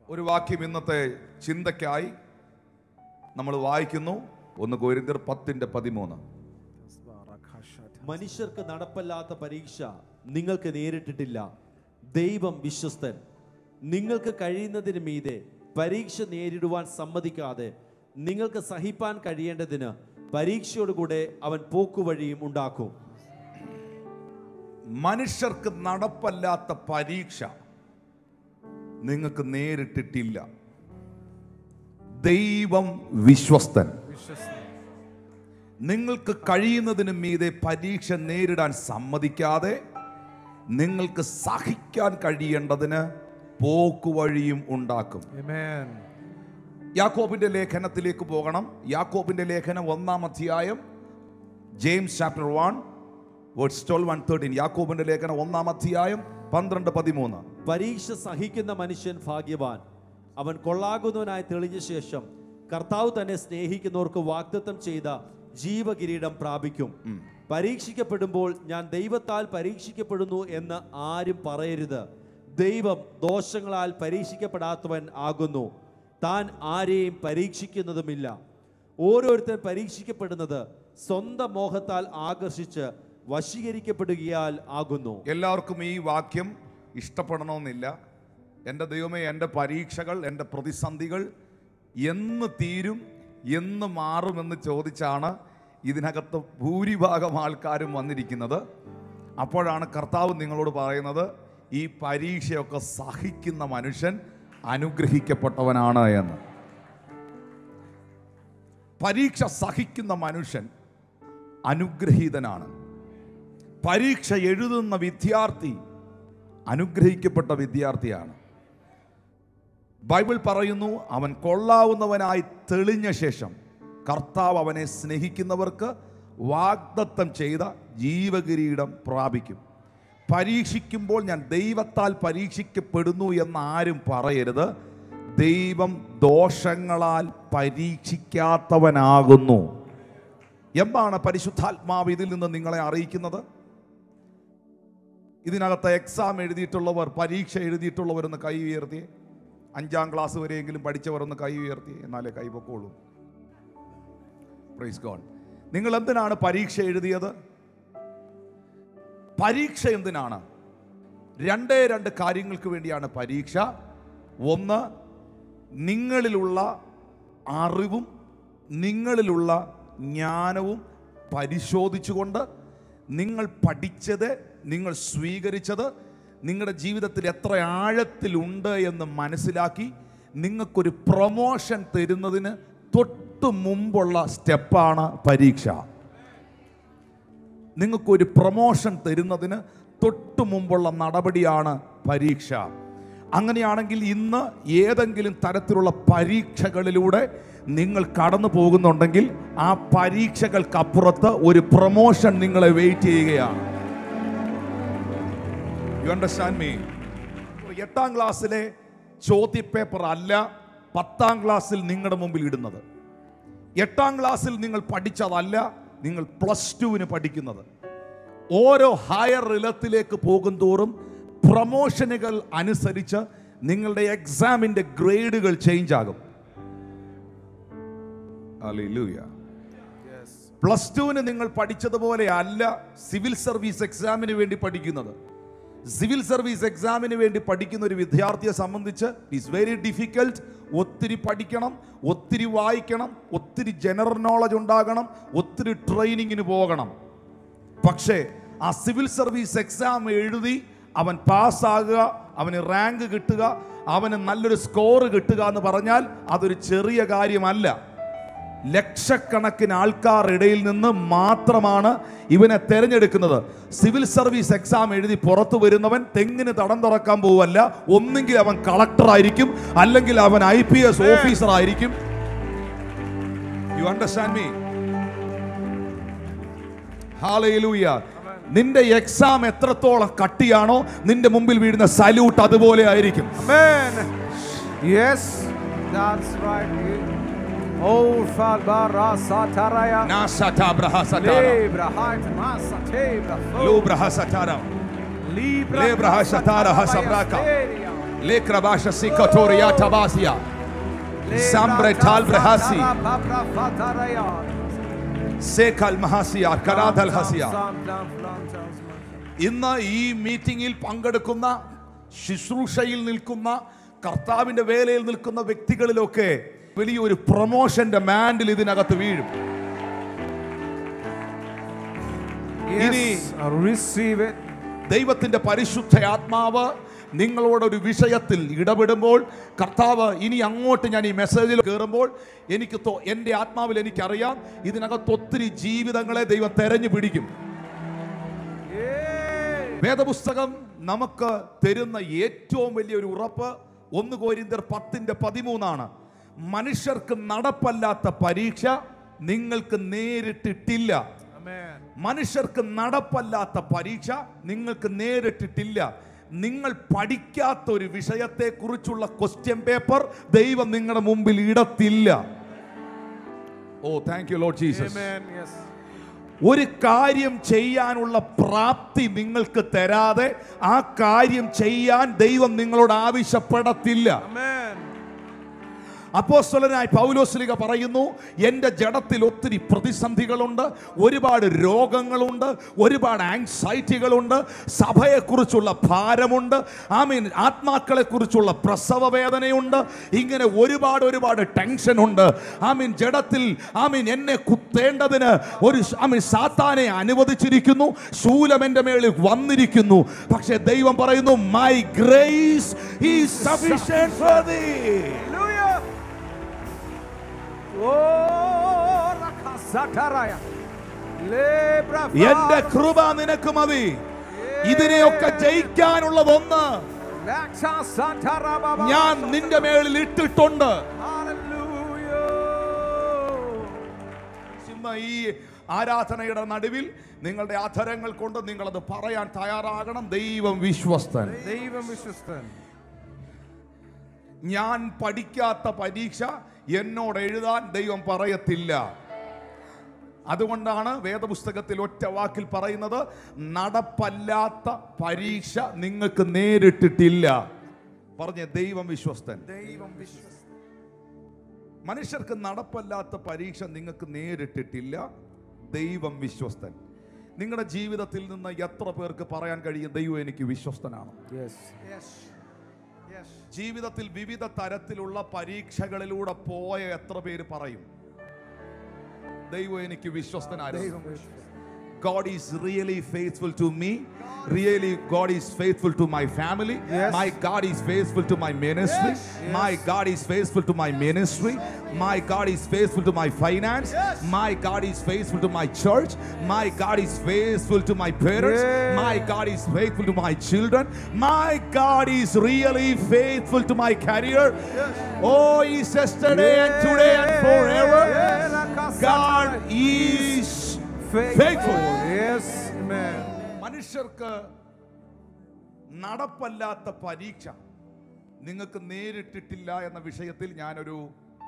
ഒരു വാക്യം ഇന്നത്തെ ചിന്തയ്ക്കായി നമ്മൾ വായിക്കുന്നു ഒന്ന് കോരിന്തിർ പത്തിന്റെ പതിമൂന്ന് മനുഷ്യർക്ക് നടപ്പല്ലാത്ത പരീക്ഷ നിങ്ങൾക്ക് നേരിട്ടിട്ടില്ല ദൈവം വിശ്വസ്തൻ നിങ്ങൾക്ക് കഴിയുന്നതിന് മീതെ പരീക്ഷ നേരിടുവാൻ സമ്മതിക്കാതെ നിങ്ങൾക്ക് സഹിപ്പാൻ കഴിയേണ്ടതിന് പരീക്ഷയോടുകൂടെ അവൻ പോക്കുവഴിയും ഉണ്ടാക്കും മനുഷ്യർക്ക് നടപ്പല്ലാത്ത പരീക്ഷ നിങ്ങൾക്ക് നേരിട്ടിട്ടില്ല ദൈവം വിശ്വസ്തൻ നിങ്ങൾക്ക് കഴിയുന്നതിന് മീതെ പരീക്ഷ നേരിടാൻ സമ്മതിക്കാതെ നിങ്ങൾക്ക് സഹിക്കാൻ കഴിയേണ്ടതിന് പോക്കുവഴിയും ഉണ്ടാക്കും Amen. യാക്കോബിന്റെ ലേഖനത്തിലേക്ക് പോകണം യാക്കോബിന്റെ ലേഖനം ഒന്നാം അധ്യായം James chapter one words twelve one thirteen യാക്കോബിന്റെ ലേഖനം ഒന്നാം അധ്യായം പന്ത്രണ്ട് പതിമൂന്ന് പരീക്ഷ സഹിക്കുന്ന മനുഷ്യൻ ഭാഗ്യവാൻ അവൻ കൊള്ളാകുന്നവനായി തെളിഞ്ഞ ശേഷം കർത്താവ് തന്നെ സ്നേഹിക്കുന്നവർക്ക് വാഗ്ദത്തം ചെയ്ത ജീവകിരീടം പ്രാപിക്കും പരീക്ഷിക്കപ്പെടുമ്പോൾ ഞാൻ ദൈവത്താൽ പരീക്ഷിക്കപ്പെടുന്നു എന്ന് ആരും പറയരുത് ദൈവം ദോഷങ്ങളാൽ പരീക്ഷിക്കപ്പെടാത്തവൻ ആകുന്നു താൻ ആരെയും പരീക്ഷിക്കുന്നതുമില്ല ഓരോരുത്തർ പരീക്ഷിക്കപ്പെടുന്നത് സ്വന്തം മോഹത്താൽ ആകർഷിച്ച് വശീകരിക്കപ്പെടുകയാൽ ആകുന്നു എല്ലാവർക്കും ഈ വാക്യം ഇഷ്ടപ്പെടണമെന്നില്ല എൻ്റെ ദൈവമേ എൻ്റെ പരീക്ഷകൾ എൻ്റെ പ്രതിസന്ധികൾ എന്ന് തീരും എന്ന് മാറുമെന്ന് ചോദിച്ചാണ് ഇതിനകത്ത് ഭൂരിഭാഗം ആൾക്കാരും വന്നിരിക്കുന്നത് അപ്പോഴാണ് കർത്താവ് നിങ്ങളോട് പറയുന്നത് ഈ പരീക്ഷയൊക്കെ സഹിക്കുന്ന മനുഷ്യൻ അനുഗ്രഹിക്കപ്പെട്ടവനാണ് എന്ന് പരീക്ഷ സഹിക്കുന്ന മനുഷ്യൻ അനുഗ്രഹീതനാണ് പരീക്ഷ എഴുതുന്ന വിദ്യാർത്ഥി അനുഗ്രഹിക്കപ്പെട്ട വിദ്യാർത്ഥിയാണ് ബൈബിൾ പറയുന്നു അവൻ കൊള്ളാവുന്നവനായി തെളിഞ്ഞ ശേഷം കർത്താവ് അവനെ സ്നേഹിക്കുന്നവർക്ക് വാഗ്ദത്തം ചെയ്ത ജീവകിരീടം പ്രാപിക്കും പരീക്ഷിക്കുമ്പോൾ ഞാൻ ദൈവത്താൽ പരീക്ഷിക്കപ്പെടുന്നു എന്ന് ആരും പറയരുത് ദൈവം ദോഷങ്ങളാൽ പരീക്ഷിക്കാത്തവനാകുന്നു എന്താണ് പരിശുദ്ധാത്മാവ് ഇതിൽ നിന്ന് നിങ്ങളെ അറിയിക്കുന്നത് ഇതിനകത്ത് എക്സാം എഴുതിയിട്ടുള്ളവർ പരീക്ഷ എഴുതിയിട്ടുള്ളവർ ഒന്ന് കൈ ഉയർത്തിയേ അഞ്ചാം ക്ലാസ് വരെയെങ്കിലും പഠിച്ചവർ ഒന്ന് കൈ ഉയർത്തിയേ എന്നാലേ കൈ പൊക്കോളൂ പ്രൈസ് ഗോഡ് നിങ്ങൾ എന്തിനാണ് പരീക്ഷ എഴുതിയത് പരീക്ഷ എന്തിനാണ് രണ്ടേ രണ്ട് കാര്യങ്ങൾക്ക് വേണ്ടിയാണ് പരീക്ഷ ഒന്ന് നിങ്ങളിലുള്ള അറിവും നിങ്ങളിലുള്ള ജ്ഞാനവും പരിശോധിച്ചുകൊണ്ട് നിങ്ങൾ പഠിച്ചത് നിങ്ങൾ സ്വീകരിച്ചത് നിങ്ങളുടെ ജീവിതത്തിൽ എത്ര ആഴത്തിലുണ്ട് എന്ന് മനസ്സിലാക്കി നിങ്ങൾക്കൊരു പ്രൊമോഷൻ തരുന്നതിന് തൊട്ട് മുമ്പുള്ള സ്റ്റെപ്പാണ് പരീക്ഷ നിങ്ങൾക്കൊരു പ്രൊമോഷൻ തരുന്നതിന് തൊട്ട് മുമ്പുള്ള നടപടിയാണ് പരീക്ഷ അങ്ങനെയാണെങ്കിൽ ഇന്ന് ഏതെങ്കിലും തരത്തിലുള്ള പരീക്ഷകളിലൂടെ നിങ്ങൾ കടന്നു പോകുന്നുണ്ടെങ്കിൽ ആ പരീക്ഷകൾക്കപ്പുറത്ത് ഒരു പ്രൊമോഷൻ നിങ്ങളെ വെയിറ്റ് ചെയ്യുകയാണ് യു അണ്ടർസ്റ്റാൻഡ് മീ എട്ടാം ക്ലാസ്സിലെ ചോദ്യപേപ്പർ അല്ല പത്താം ക്ലാസ്സിൽ നിങ്ങളുടെ മുമ്പിൽ ഇടുന്നത് എട്ടാം ക്ലാസ്സിൽ നിങ്ങൾ പഠിച്ചതല്ല നിങ്ങൾ പ്ലസ് ടുവിന് പഠിക്കുന്നത് ഓരോ ഹയർ ഇലത്തിലേക്ക് പോകുന്തോറും പ്രൊമോഷനുകൾ അനുസരിച്ച് നിങ്ങളുടെ എക്സാമിന്റെ ഗ്രേഡുകൾ ചേഞ്ച് ആകും Hallelujah. പ്ലസ് ടുവിന് നിങ്ങൾ പഠിച്ചതുപോലെ അല്ല സിവിൽ സർവീസ് എക്സാമിന് വേണ്ടി പഠിക്കുന്നത് സിവിൽ സർവീസ് എക്സാമിന് വേണ്ടി പഠിക്കുന്ന ഒരു വിദ്യാർത്ഥിയെ സംബന്ധിച്ച് ഇറ്റ്സ് വെരി ഡിഫിക്കൽട്ട് ഒത്തിരി പഠിക്കണം ഒത്തിരി വായിക്കണം ഒത്തിരി ജനറൽ നോളജ് ഉണ്ടാകണം ഒത്തിരി ട്രെയിനിങ്ങിന് പോകണം പക്ഷേ ആ സിവിൽ സർവീസ് എക്സാം എഴുതി അവൻ പാസ്സാകുക അവന് റാങ്ക് കിട്ടുക അവന് നല്ലൊരു സ്കോർ കിട്ടുക എന്ന് പറഞ്ഞാൽ അതൊരു ചെറിയ കാര്യമല്ല ലക്ഷക്കണക്കിന് ആൾക്കാർ ഇടയിൽ നിന്ന് മാത്രമാണ് ഇവനെ തെരഞ്ഞെടുക്കുന്നത് സിവിൽ സർവീസ് എക്സാം എഴുതി പുറത്തു വരുന്നവൻ തെങ്ങിന് തടം തുറക്കാൻ പോവല്ല ഒന്നെങ്കിൽ അവൻ കളക്ടർ ആയിരിക്കും അല്ലെങ്കിൽ അവൻ ഐ പി എസ് ഓഫീസർ ആയിരിക്കും യു അണ്ടർസ്റ്റാൻഡ് മീ ഹാലയിലൂയ നിന്റെ എക്സാം എത്രത്തോളം കട്ടിയാണോ നിന്റെ മുമ്പിൽ വീഴുന്ന സല്യൂട്ട് അതുപോലെ ആയിരിക്കും Amen. Yes, that's right. Oh, Falbara Sataraya. നാശാറ്റാബ്രഹാസറ്റാര. Libra height massa tebra ലൂബ്രഹാസറ്റാര. Libra Lebra hashatara hasabraka. Lekrabasha Sikotoria Tabasia. Sambre Talbre Hasi. Sekal Mahasia. Karadal Hasia. ഇന്ന് ഈ മീറ്റിംഗിൽ പങ്കെടുക്കുന്ന ശുശ്രൂഷയിൽ നിൽക്കുന്ന കർത്താവിന്റെ വേലയിൽ നിൽക്കുന്ന വ്യക്തികളിലൊക്കെ വലിയൊരു പ്രൊമോഷന്റെ മാൻഡിൽ ഇതിനകത്ത് വീഴും Yes, receive it. ദൈവത്തിന്റെ പരിശുദ്ധ ആത്മാവ് നിങ്ങളോടൊരു വിഷയത്തിൽ ഇടപെടുമ്പോൾ കർത്താവ് ഇനി അങ്ങോട്ട് ഞാൻ ഈ മെസ്സേജിൽ കയറുമ്പോൾ എനിക്ക് തോ- എൻ്റെ ആത്മാവിൽ എനിക്കറിയാം ഇതിനകത്ത് ഒത്തിരി ജീവിതങ്ങളെ ദൈവം തെരഞ്ഞു പിടിക്കും Yeah. വേദപുസ്തകം നമുക്ക് തരുന്ന ഏറ്റവും വലിയൊരു ഉറപ്പ് ഒന്ന് കോരിന്തർ പത്തിന്റെ പതിമൂന്നാണ് മനുഷ്യർക്ക് നടപ്പല്ലാത്ത പരീക്ഷ നിങ്ങൾക്ക് നേരിട്ടിട്ടില്ല Amen. മനുഷ്യർക്ക് നടപ്പല്ലാത്ത പരീക്ഷ നിങ്ങൾക്ക് നേരിട്ടിട്ടില്ല നിങ്ങൾ പഠിക്കാത്ത ഒരു വിഷയത്തെ കുറിച്ചുള്ള ക്വസ്റ്റ്യൻ പേപ്പർ ദൈവം നിങ്ങളുടെ മുമ്പിൽ ഇടത്തില്ല oh thank you lord Jesus Amen. Yes. ഒരു കാര്യം ചെയ്യാനുള്ള പ്രാപ്തി നിങ്ങൾക്ക് തരാതെ ആ കാര്യം ചെയ്യാൻ ദൈവം നിങ്ങളോട് ആവശ്യപ്പെടത്തില്ല Amen. അപ്പോസ്തലനായ പൗലോസ്ലിക പറയുന്നു എൻ്റെ ജഡത്തിൽ ഒത്തിരി പ്രതിസന്ധികളുണ്ട് ഒരുപാട് രോഗങ്ങളുണ്ട് ഒരുപാട് ആങ്സൈറ്റികളുണ്ട് സഭയെക്കുറിച്ചുള്ള ഭാരമുണ്ട് ഐ മീൻ ആത്മാക്കളെക്കുറിച്ചുള്ള പ്രസവ വേദനയുണ്ട് ഇങ്ങനെ ഒരുപാട് ഒരുപാട് ടെൻഷൻ ഉണ്ട് ഐ മീൻ ജഡത്തിൽ ഐ മീൻ എന്നെ കുത്തേണ്ടതിന് ഒരു ഐ മീൻ സാത്താനെ അനുവദിച്ചിരിക്കുന്നു ശൂലം എൻ്റെ മേളിൽ വന്നിരിക്കുന്നു പക്ഷേ ദൈവം പറയുന്നു my grace is sufficient for thee Hallelujah. Oh, Rakasataraya. Lebra എന്റെ കൃപ നിനക്ക് മതി ഇതിനെയൊക്കെ ജയിക്കാനുള്ളതൊന്ന് Laksasatarababa. ഞാൻ നിന്റെ മേളിൽ ഇട്ടിട്ടുണ്ട് Hallelujah. ഇന്ന് ഈ ആരാധനയുടെ നടുവിൽ നിങ്ങളുടെ അധരങ്ങൾ കൊണ്ട് നിങ്ങളത് പറയാൻ തയ്യാറാകണം ദൈവം വിശ്വസ്തൻ ദൈവം വിശ്വസ്തൻ ഞാൻ പഠിക്കാത്ത പരീക്ഷ എന്നോട് എഴുതാൻ ദൈവം പറയത്തില്ല അതുകൊണ്ടാണ് വേദപുസ്തകത്തിൽ ഒറ്റ വാക്കിൽ പറയുന്നത് നടപ്പല്ലാത്ത പരീക്ഷ നിങ്ങൾക്ക് നേരിട്ടിട്ടില്ല പറഞ്ഞ ദൈവം വിശ്വസ്തൻ ദൈവം വിശ്വസ്തൻ മനുഷ്യർക്ക് നടപ്പല്ലാത്ത പരീക്ഷ നിങ്ങൾക്ക് നേരിട്ടിട്ടില്ല ദൈവം വിശ്വസ്തൻ നിങ്ങളുടെ ജീവിതത്തിൽ നിന്ന് എത്ര പേർക്ക് പറയാൻ കഴിയും ദൈവം എനിക്ക് വിശ്വസ്തനാണ് യെസ് യെസ് യെസ് ജീവിതത്തിൽ വിവിധ തരത്തിലുള്ള പരീക്ഷകളിലൂടെ പോയ എത്ര പേര് പറയും ദൈവം എനിക്ക് വിശ്വസ്തനായിരുന്നു ദൈവം വിശ്വസ്തൻ God is really faithful to me. Really, God is faithful to my family. Yes. My God is faithful to my ministry. Yes. My God is faithful to my ministry. My God is faithful to my finance. Yes. My God is faithful to my church. My God is faithful to my parents. Yeah. My God is faithful to my children. My God is really faithful to my career. Oh, He's yesterday and today and forever. God is faithful. Yes, amen. മനുഷ്യർക്ക് നടപ്പല്ലാത്ത പരീക്ഷ നിങ്ങൾക്ക് നേരിട്ടിട്ടില്ല എന്ന വിഷയത്തിൽ ഞാനൊരു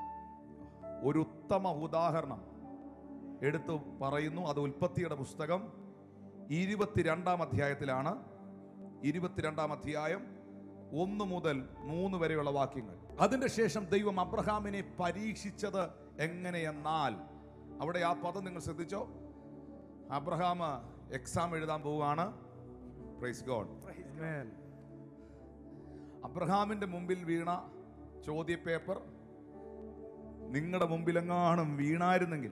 ഒരു ഉത്തമ ഉദാഹരണം എടുത്തു പറയുന്നു അത് ഉൽപ്പത്തിയുടെ പുസ്തകം ഇരുപത്തിരണ്ടാം അധ്യായത്തിലാണ് ഇരുപത്തിരണ്ടാം അധ്യായം ഒന്ന് മുതൽ മൂന്ന് വരെയുള്ള വാക്യങ്ങൾ അതിന്റെ ശേഷം ദൈവം അബ്രഹാമിനെ പരീക്ഷിച്ചത് എങ്ങനെയെന്നാൽ അവിടെ ആ പദം നിങ്ങൾ ശ്രദ്ധിച്ചോ അബ്രഹാം എക്സാം എഴുതാൻ പോവുകയാണ് പ്രൈസ് ഗോഡ് Amen. അബ്രഹാമിന്റെ മുമ്പിൽ വീണ ചോദ്യ പേപ്പർ നിങ്ങളുടെ മുമ്പിലെങ്ങാനും വീണായിരുന്നെങ്കിൽ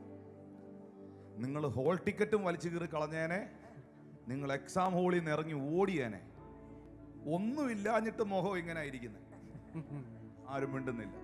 നിങ്ങൾ ഹോൾ ടിക്കറ്റും വലിച്ചു കീറി കളഞ്ഞേനെ നിങ്ങൾ എക്സാം ഹോളിൽ നിന്ന് ഇറങ്ങി ഓടിയേനെ ഒന്നുമില്ലാഞ്ഞിട്ട് മുഖം ഇങ്ങനെ ഇരിക്കുന്നത് ആരും മിണ്ടുന്നില്ല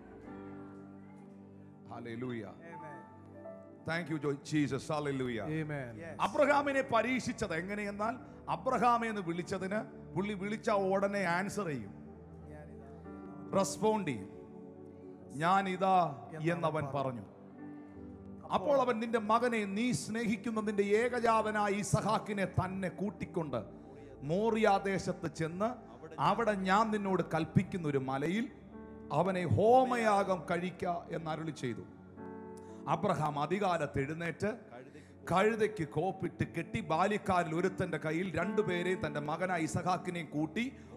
hallelujah Amen. Thank you Jesus hallelujah Amen. അബ്രഹാമിനെ പരീക്ഷിച്ചത് എങ്ങനെയെന്നാൽ അബ്രഹാമെ എന്ന് വിളിച്ചതിന് പുള്ളി വിളിച്ച ഉടനെ ആൻസർ ചെയ്യും റെസ്പോണ്ട് ചെയ്യും ഞാൻ ഇതാ എന്നവൻ പറഞ്ഞു അപ്പോൾ അവൻ നിന്റെ മകനെ നീ സ്നേഹിക്കുന്ന നിന്റെ ഏകജാതനായ ഇസഹാക്കിനെ തന്നെ കൂട്ടിക്കൊണ്ട് മോറിയാദേശത്ത് ചെന്ന് അവിടെ ഞാൻ നിന്നോട് കൽപ്പിക്കുന്ന ഒരു മലയിൽ അവനെ ഹോമയാഗം കഴിക്ക എന്നരുളി ചെയ്തു അബ്രഹാം അധികാലത്ത് എഴുന്നേറ്റ് കഴുതയ്ക്ക് കോപ്പിട്ട് കെട്ടി ബാല്യക്കാരിൽ ഒരുത്തന്റെ കയ്യിൽ രണ്ടുപേരെയും തന്റെ മകനായ ഇസഹാക്കിനെയും കൂട്ടി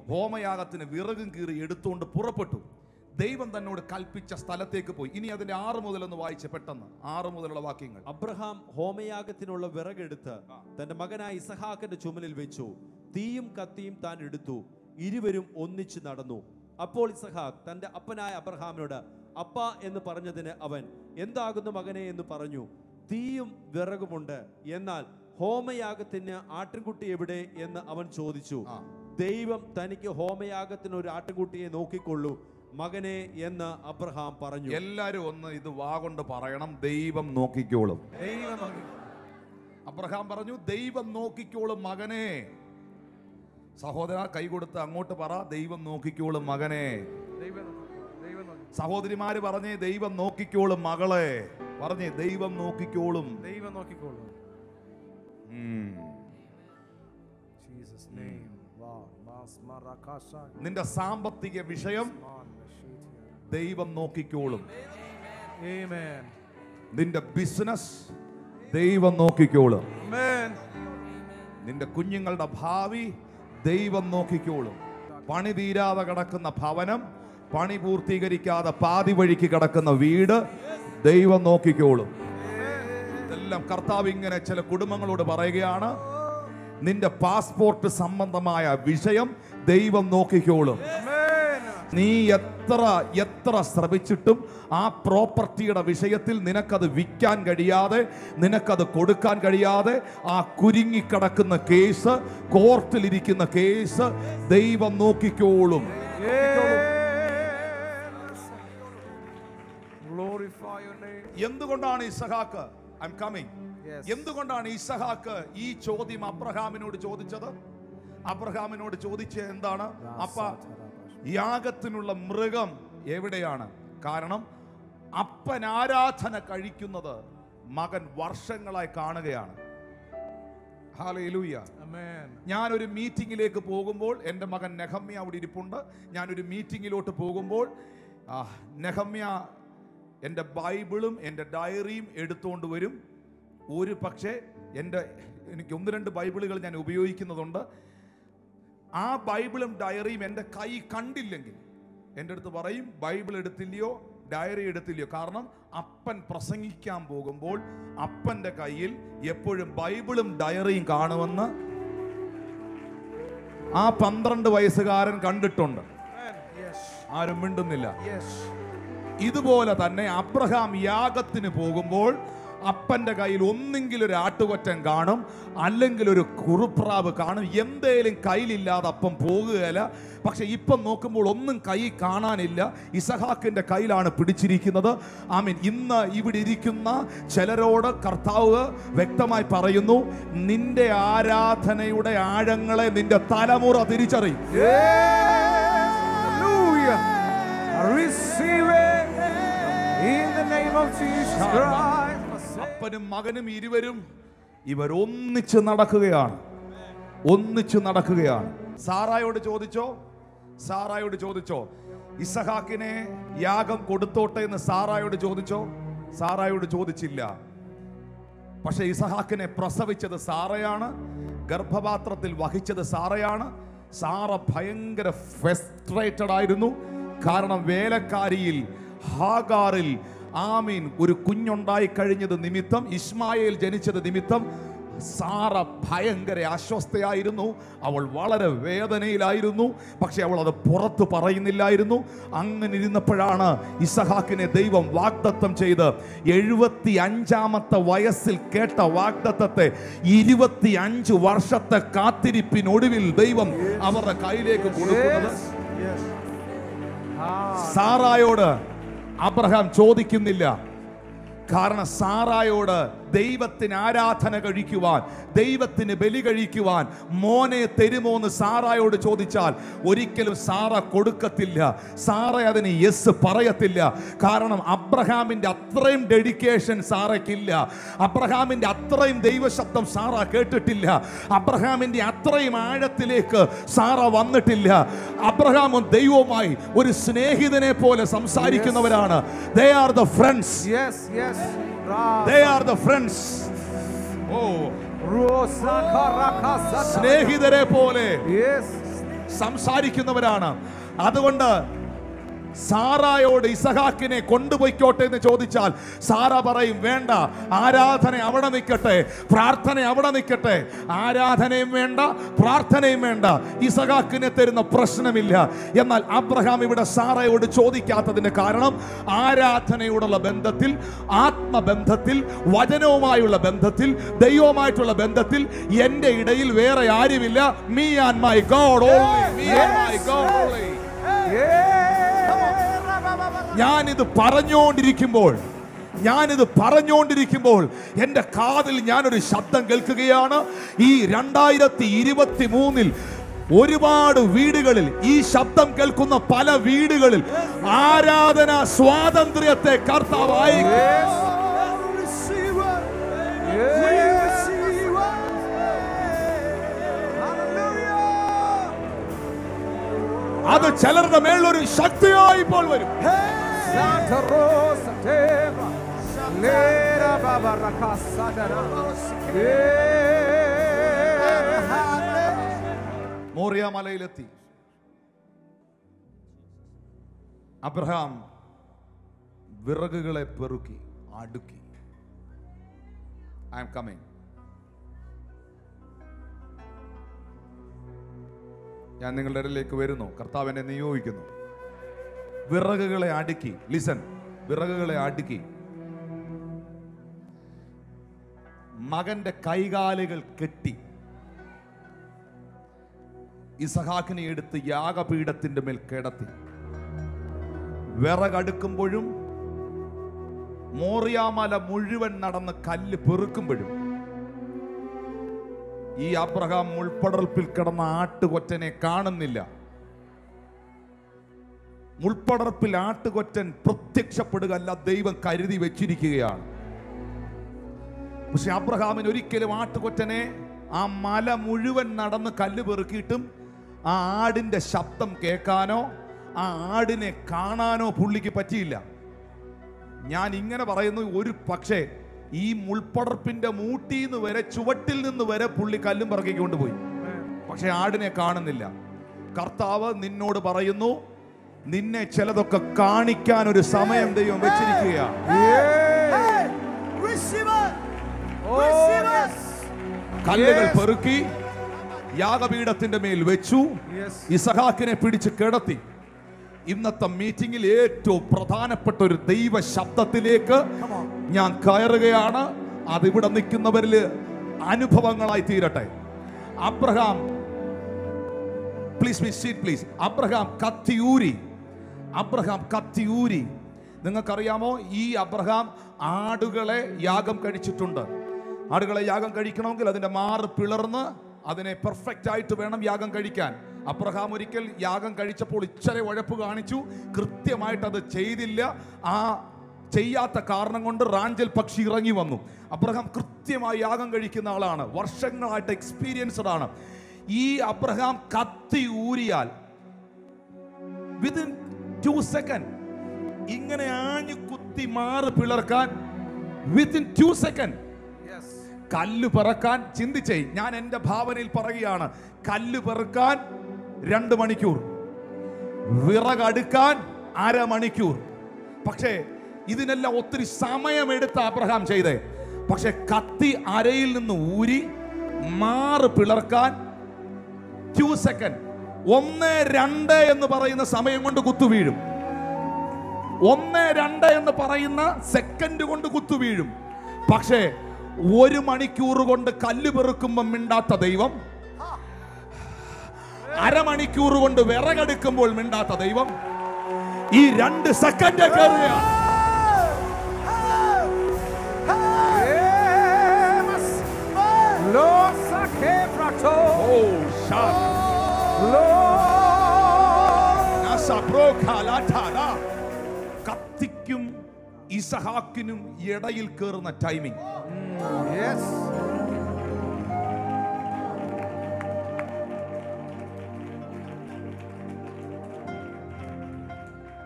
ഹോമയാഗത്തിന് വിറകും കീറി എടുത്തുകൊണ്ട് പുറപ്പെട്ടു ദൈവം തന്നോട് കൽപ്പിച്ച സ്ഥലത്തേക്ക് പോയി ഇനി അതിന്റെ ആറ് മുതൽ ഒന്ന് വായിച്ച് പെട്ടെന്ന് ആറ് മുതലുള്ള വാക്യങ്ങൾ അബ്രഹാം ഹോമയാഗത്തിനുള്ള വിറകെടുത്ത് തന്റെ മകനായ ഇസഹാക്കിന്റെ ചുമലിൽ വെച്ചു തീയും കത്തിയും താൻ എടുത്തു ഇരുവരും ഒന്നിച്ചു നടന്നു അപ്പോൾ ഇസഹാക്ക് തന്റെ അപ്പനായ അബ്രഹാമിനോട് അപ്പ എന്ന് പറഞ്ഞതിന് അവൻ എന്താകുന്നു മകനെ എന്ന് പറഞ്ഞു തീയും വിറകുമുണ്ട് എന്നാൽ ഹോമയാഗത്തിന് ആട്ടിൻകുട്ടി എവിടെ എന്ന് അവൻ ചോദിച്ചു ആ. ദൈവം തനിക്ക് ഹോമയാഗത്തിന് ഒരു ആട്ടിൻകുട്ടിയെ നോക്കിക്കൊള്ളൂ മകനെ എന്ന് അബ്രഹാം പറഞ്ഞു എല്ലാരും ഒന്ന് ഇത് വാ കൊണ്ട് പറയണം ദൈവം നോക്കിക്കോളും ദൈവം നോക്കി. അബ്രഹാം പറഞ്ഞു ദൈവം നോക്കിക്കോളും മകനെ സഹോദര കൈ കൊടുത്ത് അങ്ങോട്ട് പറ ദൈവം നോക്കിക്കോളും മകനെ ദൈവം നോക്കി. ദൈവം നോക്കി. സഹോദരിമാര് പറഞ്ഞേ ദൈവം നോക്കിക്കോളും മകളെ പറഞ്ഞേ ദൈവം നോക്കിക്കോളും ദൈവം നോക്കിക്കോളൂ ഉം. ജീസസ് നെയിം വാ മാസ് മറകാശ നിന്റെ സാമ്പത്തിക വിഷയം മാൻ മഷീതിയ ദൈവം നോക്കിക്കോളും ആമേൻ നിന്റെ ബിസിനസ് ദൈവം നോക്കിക്കോളും ആമേൻ നിന്റെ കുഞ്ഞുങ്ങളുടെ ഭാവി ദൈവം നോക്കിക്കോളും പണി തീരാതെ കിടക്കുന്ന ഭവനം പണി പൂർത്തീകരിക്കാതെ പാതി വഴിക്ക് കിടക്കുന്ന വീട് ദൈവം നോക്കിക്കോളും ഇതെല്ലാം കർത്താവ് ഇങ്ങനെ ചില കുടുംബങ്ങളോട് പറയുകയാണ് നിന്റെ പാസ്പോർട്ട് സംബന്ധമായ വിഷയം ദൈവം നോക്കിക്കോളും ആമേൻ നീ എത്ര എത്ര ശ്രമിച്ചിട്ടും ആ പ്രോപ്പർട്ടിയുടെ വിഷയത്തിൽ നിനക്കത് വിൽക്കാൻ കഴിയാതെ നിനക്കത് കൊടുക്കാൻ കഴിയാതെ ആ കുരുങ്ങിക്കിടക്കുന്ന കേസ് കോർട്ടിലിരിക്കുന്ന കേസ് ദൈവം നോക്കിക്കോളും Glorify your name. എന്തുകൊണ്ടാണ് ഇസഹാക്ക് ഐ എം കമ്മിങ് Yes. എന്തുകൊണ്ടാണ് ഇസഹാക്ക് ഈ ചോദ്യം അബ്രഹാമിനോട് ചോദിച്ചത് അബ്രഹാമിനോട് ചോദിച്ച എന്താണ് അപ്പ യാഗത്തിനുള്ള മൃഗം എവിടെയാണ് കാരണം അപ്പൻ ആരാധന കഴിക്കുന്നത് മകൻ വർഷങ്ങളായി കാണുകയാണ് ഹാലയിലൂയ Amen. ഞാനൊരു മീറ്റിങ്ങിലേക്ക് പോകുമ്പോൾ എൻ്റെ മകൻ നെഹമ്യ അവിടെ ഇരിപ്പുണ്ട് ഞാനൊരു മീറ്റിങ്ങിലോട്ട് പോകുമ്പോൾ ആ, നെഹമ്യ എൻ്റെ ബൈബിളും എൻ്റെ ഡയറിയും എടുത്തുകൊണ്ട് വരും ഒരു പക്ഷേ എൻ്റെ എനിക്ക് ഒന്ന് രണ്ട് ബൈബിളുകൾ ഞാൻ ഉപയോഗിക്കുന്നതുണ്ട് ആ ബൈബിളും ഡയറിയും എൻ്റെ കൈ കണ്ടില്ലെങ്കിൽ എൻ്റെ അടുത്ത് പറയും ബൈബിൾ എടുത്തില്ലയോ ഡയറി എടുത്തില്ലയോ കാരണം അപ്പൻ പ്രസംഗിക്കാൻ പോകുമ്പോൾ അപ്പൻ്റെ കയ്യിൽ എപ്പോഴും ബൈബിളും ഡയറിയും കാണുമെന്ന് ആ പന്ത്രണ്ട് വയസ്സുകാരൻ കണ്ടിട്ടുണ്ട് Amen. Yes. ആരും മിണ്ടുന്നില്ല Yes. ഇതുപോലെ തന്നെ അബ്രഹാം യാഗത്തിന് പോകുമ്പോൾ അപ്പന്റെ കയ്യിൽ ഒന്നെങ്കിൽ ഒരു ആട്ടുകൊറ്റൻ കാണും അല്ലെങ്കിൽ ഒരു കുറുപ്രാവ് കാണും എന്തേലും കയ്യിലില്ലാതെ അപ്പം പോകുകയില്ല പക്ഷെ ഇപ്പം നോക്കുമ്പോൾ ഒന്നും കൈ കാണാനില്ല ഇസഹാക്കിന്റെ കയ്യിലാണ് പിടിച്ചിരിക്കുന്നത് ആമീൻ ഇന്ന് ഇവിടെ ഇരിക്കുന്ന ചിലരോട് കർത്താവ് വ്യക്തമായി പറയുന്നു നിന്റെ ആരാധനയുടെ ആഴങ്ങളെ നിന്റെ തലമുറ തിരിച്ചറിയും Hallelujah. I receive it in the name of Jesus Christ. അപ്പനും മകനും ഇരുവരും ഇവർ ഒന്നിച്ച് നടക്കുകയാണ് ഒന്നിച്ച് നടക്കുകയാണ് സാറായോട് ചോദിച്ചോ സാറായോട് ചോദിച്ചോ ഇസഹാക്കിനെ യാഗം കൊടുത്തോട്ടെ എന്ന് സാറായോട് ചോദിച്ചോ സാറായോട് ചോദിച്ചില്ല പക്ഷെ ഇസഹാക്കിനെ പ്രസവിച്ചത് സാറയാണ് ഗർഭപാത്രത്തിൽ വഹിച്ചത് സാറയാണ് സാറ ഭയങ്കര ഫ്രസ്ട്രേറ്റഡ് ആയിരുന്നു കാരണം വേലക്കാരിയിൽ ഹാഗാറിൽ ആമീൻ ഒരു കുഞ്ഞുണ്ടായി കഴിഞ്ഞത് നിമിത്തം ഇസ്മായേൽ ജനിച്ചത് നിമിത്തം സാറ ഭയങ്കര അസ്വസ്ഥയായിരുന്നു അവൾ വളരെ വേദനയിലായിരുന്നു പക്ഷെ അവൾ അത് പുറത്ത് പറയുന്നില്ലായിരുന്നു അങ്ങനെ ഇരുന്നപ്പോഴാണ് ഇസഹാക്കിനെ ദൈവം വാഗ്ദത്തം ചെയ്ത് എഴുപത്തി അഞ്ചാമത്തെ വയസ്സിൽ കേട്ട വാഗ്ദത്തത്തെ ഇരുപത്തി അഞ്ച് വർഷത്തെ കാത്തിരിപ്പിനൊടുവിൽ ദൈവം അവരുടെ കയ്യിലേക്ക് കൊടുക്കുന്നത് Yes. Ah. സാറായോട് അബ്രഹാം ചോദിക്കുന്നില്ല കാരണം സാറായോട് ദൈവത്തിന് ആരാധന കഴിക്കുവാൻ ദൈവത്തിന് ബലി കഴിക്കുവാൻ മോനെ തരുമോ എന്ന് സാറായോട് ചോദിച്ചാൽ ഒരിക്കലും സാറ കൊടുക്കത്തില്ല സാറ അതിന് യെസ് പറയത്തില്ല കാരണം അബ്രഹാമിന്റെ അത്രയും ഡെഡിക്കേഷൻ സാറയ്ക്കില്ല അബ്രഹാമിന്റെ അത്രയും ദൈവശബ്ദം സാറ കേട്ടിട്ടില്ല അബ്രഹാമിന്റെ അത്രയും ആഴത്തിലേക്ക് സാറ വന്നിട്ടില്ല അബ്രഹാമും ദൈവവുമായി ഒരു സ്നേഹിതനെ പോലെ സംസാരിക്കുന്നവരാണ് they are the friends Yes, yes. Ra- they are the friends oh Rosa karakasa. സ്നേഹിതരെ പോലെ Yes. സംസാരിക്കുന്നവരാണ് അതുകൊണ്ട് സാറായോട് ഇസഹാക്കിനെ കൊണ്ടുപോയിക്കോട്ടെ എന്ന് ചോദിച്ചാൽ സാറ പറയും വേണ്ട ആരാധന അവിടെ നിൽക്കട്ടെ പ്രാർത്ഥന അവിടെ നിൽക്കട്ടെ ആരാധനയും വേണ്ട പ്രാർത്ഥനയും വേണ്ട ഇസഹാക്കിനെ തരുന്ന പ്രശ്നമില്ല എന്നാൽ അബ്രഹാം ഇവിടെ സാറയോട് ചോദിക്കാത്തതിന് കാരണം ആരാധനയോടുള്ള ബന്ധത്തിൽ ആത്മബന്ധത്തിൽ വചനവുമായുള്ള ബന്ധത്തിൽ ദൈവവുമായിട്ടുള്ള ബന്ധത്തിൽ എൻ്റെ ഇടയിൽ വേറെ ആരുമില്ല me and my God only me and my God only ഞാനിത് പറഞ്ഞുകൊണ്ടിരിക്കുമ്പോൾ ഞാനിത് പറഞ്ഞുകൊണ്ടിരിക്കുമ്പോൾ എൻ്റെ കാതിൽ ഞാനൊരു ശബ്ദം കേൾക്കുകയാണ് ഈ രണ്ടായിരത്തി ഇരുപത്തി മൂന്നിൽ ഒരുപാട് വീടുകളിൽ ഈ ശബ്ദം കേൾക്കുന്ന പല വീടുകളിൽ ആരാധന സ്വാതന്ത്ര്യത്തെ കർത്താവായി അത് ചിലരുടെ മേലൊരു ശക്തിയായി ഇപ്പോൾ വരും Santa Rosa Teva. Lera Baba Rakasadara. മോറിയ മലയിലെത്തി അബ്രഹാം വിറകുകളെ പെറുക്കി അടുക്കി ഐ എം കമ്മിങ് ഞാൻ നിങ്ങളുടെ ഇടയിലേക്ക് വരുന്നു കർത്താവ് എന്നെ നിയോഗിക്കുന്നു വിറകുകളെ അടുക്കി ലിസൺ വിറകുകളെ അടുക്കി മകന്റെ കൈകാലുകൾ കെട്ടി ഇസഹാക്കിനെ എടുത്ത് യാഗപീഠത്തിന്റെ മേൽ കിടത്തി വിറകടുക്കുമ്പോഴും മോറിയാമല മുഴുവൻ നടന്ന് കല്ല് പെറുക്കുമ്പോഴും ഈ അബ്രഹാം മുൾപ്പടർപ്പിൽ കിടന്ന ആട്ടുകൊറ്റനെ കാണുന്നില്ല മുൾപ്പടർപ്പിൽ ആട്ടുകൊറ്റൻ പ്രത്യക്ഷപ്പെടുക അല്ല ദൈവം കരുതി വെച്ചിരിക്കുകയാണ് പക്ഷെ അബ്രഹാമിന് ഒരിക്കലും ആട്ടുകൊറ്റനെ ആ മല മുഴുവൻ നടന്ന് കല്ല് പെറുക്കിയിട്ടും ആ ആടിന്റെ ശബ്ദം കേൾക്കാനോ ആ ആടിനെ കാണാനോ പുള്ളിക്ക് പറ്റിയില്ല ഞാൻ ഇങ്ങനെ പറയുന്നു ഒരു പക്ഷേ ഈ മുൾപ്പടർപ്പിന്റെ മൂട്ടിന്ന് വരെ ചുവട്ടിൽ നിന്ന് വരെ പുള്ളി കല്ലും പറക്കിക്കൊണ്ട് പോയി പക്ഷെ ആടിനെ കാണുന്നില്ല കർത്താവ് നിന്നോട് പറയുന്നു നിന്നെ ചിലതൊക്കെ കാണിക്കാൻ ഒരു സമയം ദൈവം വെച്ചിരിക്കുകയാണ് കല്ലുകൾ പെറുക്കി യാഗപീഠത്തിന്റെ മേൽ വെച്ചു ഇസഹാക്കിനെ പിടിച്ച് കിടത്തി ഇന്നത്തെ മീറ്റിംഗിൽ ഏറ്റവും പ്രധാനപ്പെട്ട ഒരു ദൈവ ശബ്ദത്തിലേക്ക് ഞാൻ കയറുകയാണ് അതിവിടെ നിൽക്കുന്നവരിൽ അനുഭവങ്ങളായി തീരട്ടെ അബ്രഹാം പ്ലീസ് പ്ലീസ് സീറ്റ് പ്ലീസ് അബ്രഹാം കത്തിയൂരി അബ്രഹാം കത്തിയൂരി നിങ്ങൾക്കറിയാമോ ഈ അബ്രഹാം ആടുകളെ യാഗം കഴിച്ചിട്ടുണ്ട് ആടുകളെ യാഗം കഴിക്കണമെങ്കിൽ അതിൻ്റെ മാറ് പിളർന്ന് അതിനെ പെർഫെക്റ്റ് ആയിട്ട് വേണം യാഗം കഴിക്കാൻ അബ്രഹാം ഒരിക്കൽ യാഗം കഴിച്ചപ്പോൾ ഇച്ചരെ ഉഴപ്പ് കാണിച്ചു കൃത്യമായിട്ട് അത് ചെയ്തില്ല ആ ചെയ്യാത്ത കാരണം കൊണ്ട് റാഞ്ചൽ പക്ഷി ഇറങ്ങി വന്നു അബ്രഹാം കൃത്യമായി യാഗം കഴിക്കുന്ന ആളാണ് വർഷങ്ങളായിട്ട് എക്സ്പീരിയൻസ്ഡ് ആണ് ഈ അബ്രഹാം കത്തി ഊരിയാൽ വിതിൻ ടു സെക്കൻഡ് ഇങ്ങനെ ആഞ്ഞു കുത്തി മാറ് പിളർക്കാൻ വിത്തിൻ ടു സെക്കൻഡ് കല്ല് പെറുക്കാൻ ചിന്തിച്ചേ ഞാൻ എൻ്റെ ഭാവനയിൽ പറയുകയാണ് കല്ല് പെറുക്കാൻ രണ്ട് മണിക്കൂർ വിറകടുക്കാൻ അരമണിക്കൂർ പക്ഷേ ഇതിനെല്ലാം ഒത്തിരി സമയമെടുത്ത അബ്രഹാം ചെയ്തേ പക്ഷെ കത്തി അരയിൽ നിന്ന് ഊരി മാറ് പിളർക്കാൻ ടു സെക്കൻഡ് ഒന്ന് രണ്ട് എന്ന് പറയുന്ന സമയം കൊണ്ട് കുത്തു വീഴും ഒന്ന് രണ്ട് എന്ന് പറയുന്ന സെക്കൻഡ് കൊണ്ട് കുത്തു വീഴും പക്ഷേ ഒരു മണിക്കൂർ കൊണ്ട് കല്ല് പെറുക്കുമ്പോൾ മിണ്ടാത്ത ദൈവം അരമണിക്കൂർ കൊണ്ട് വിറകെടുക്കുമ്പോൾ മിണ്ടാത്ത ദൈവം ഈ രണ്ട് സെക്കൻഡ് കയറുകയാണ് ഓ ഷാ നസബ്രോഖാലാഠാല. കത്തിക്കും ഇസഹാക്കിനും ഇടയിൽ കയറുന്ന ടൈമിംഗ് Yes.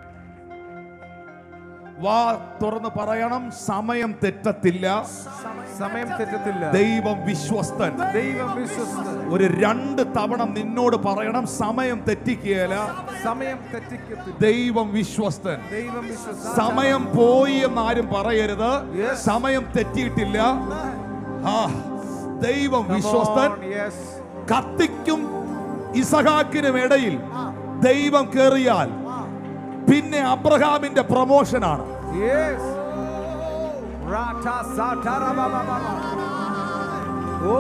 വാ തുറന്ന് പറയണം സമയം തെറ്റത്തില്ല സമയം തെറ്റത്തില്ല ദൈവം വിശ്വസ്തൻ ദൈവം വിശ്വസ്തൻ ഒരു രണ്ട് തവണ നിന്നോട് പറയണം സമയം തെറ്റിക്കുകയില്ല സമയം തെറ്റിക്കത്തില്ല ദൈവം വിശ്വസ്തൻ ദൈവം വിശ്വസ്തൻ സമയം പോയി എന്നാരും പറയരുത് Yes. സമയം തെറ്റിയിട്ടില്ല ആ ദൈവം വിശ്വസ്തൻ യെസ് കത്തിക്കും ഇസഹാക്കിനും ഇടയിൽ ദൈവം കേറിയാൽ പിന്നെ അബ്രഹാമിന്റെ പ്രൊമോഷനാണ് യെസ് റാറ്റാ സാറ്റാരാ ബാബാ ബാബാ ഓ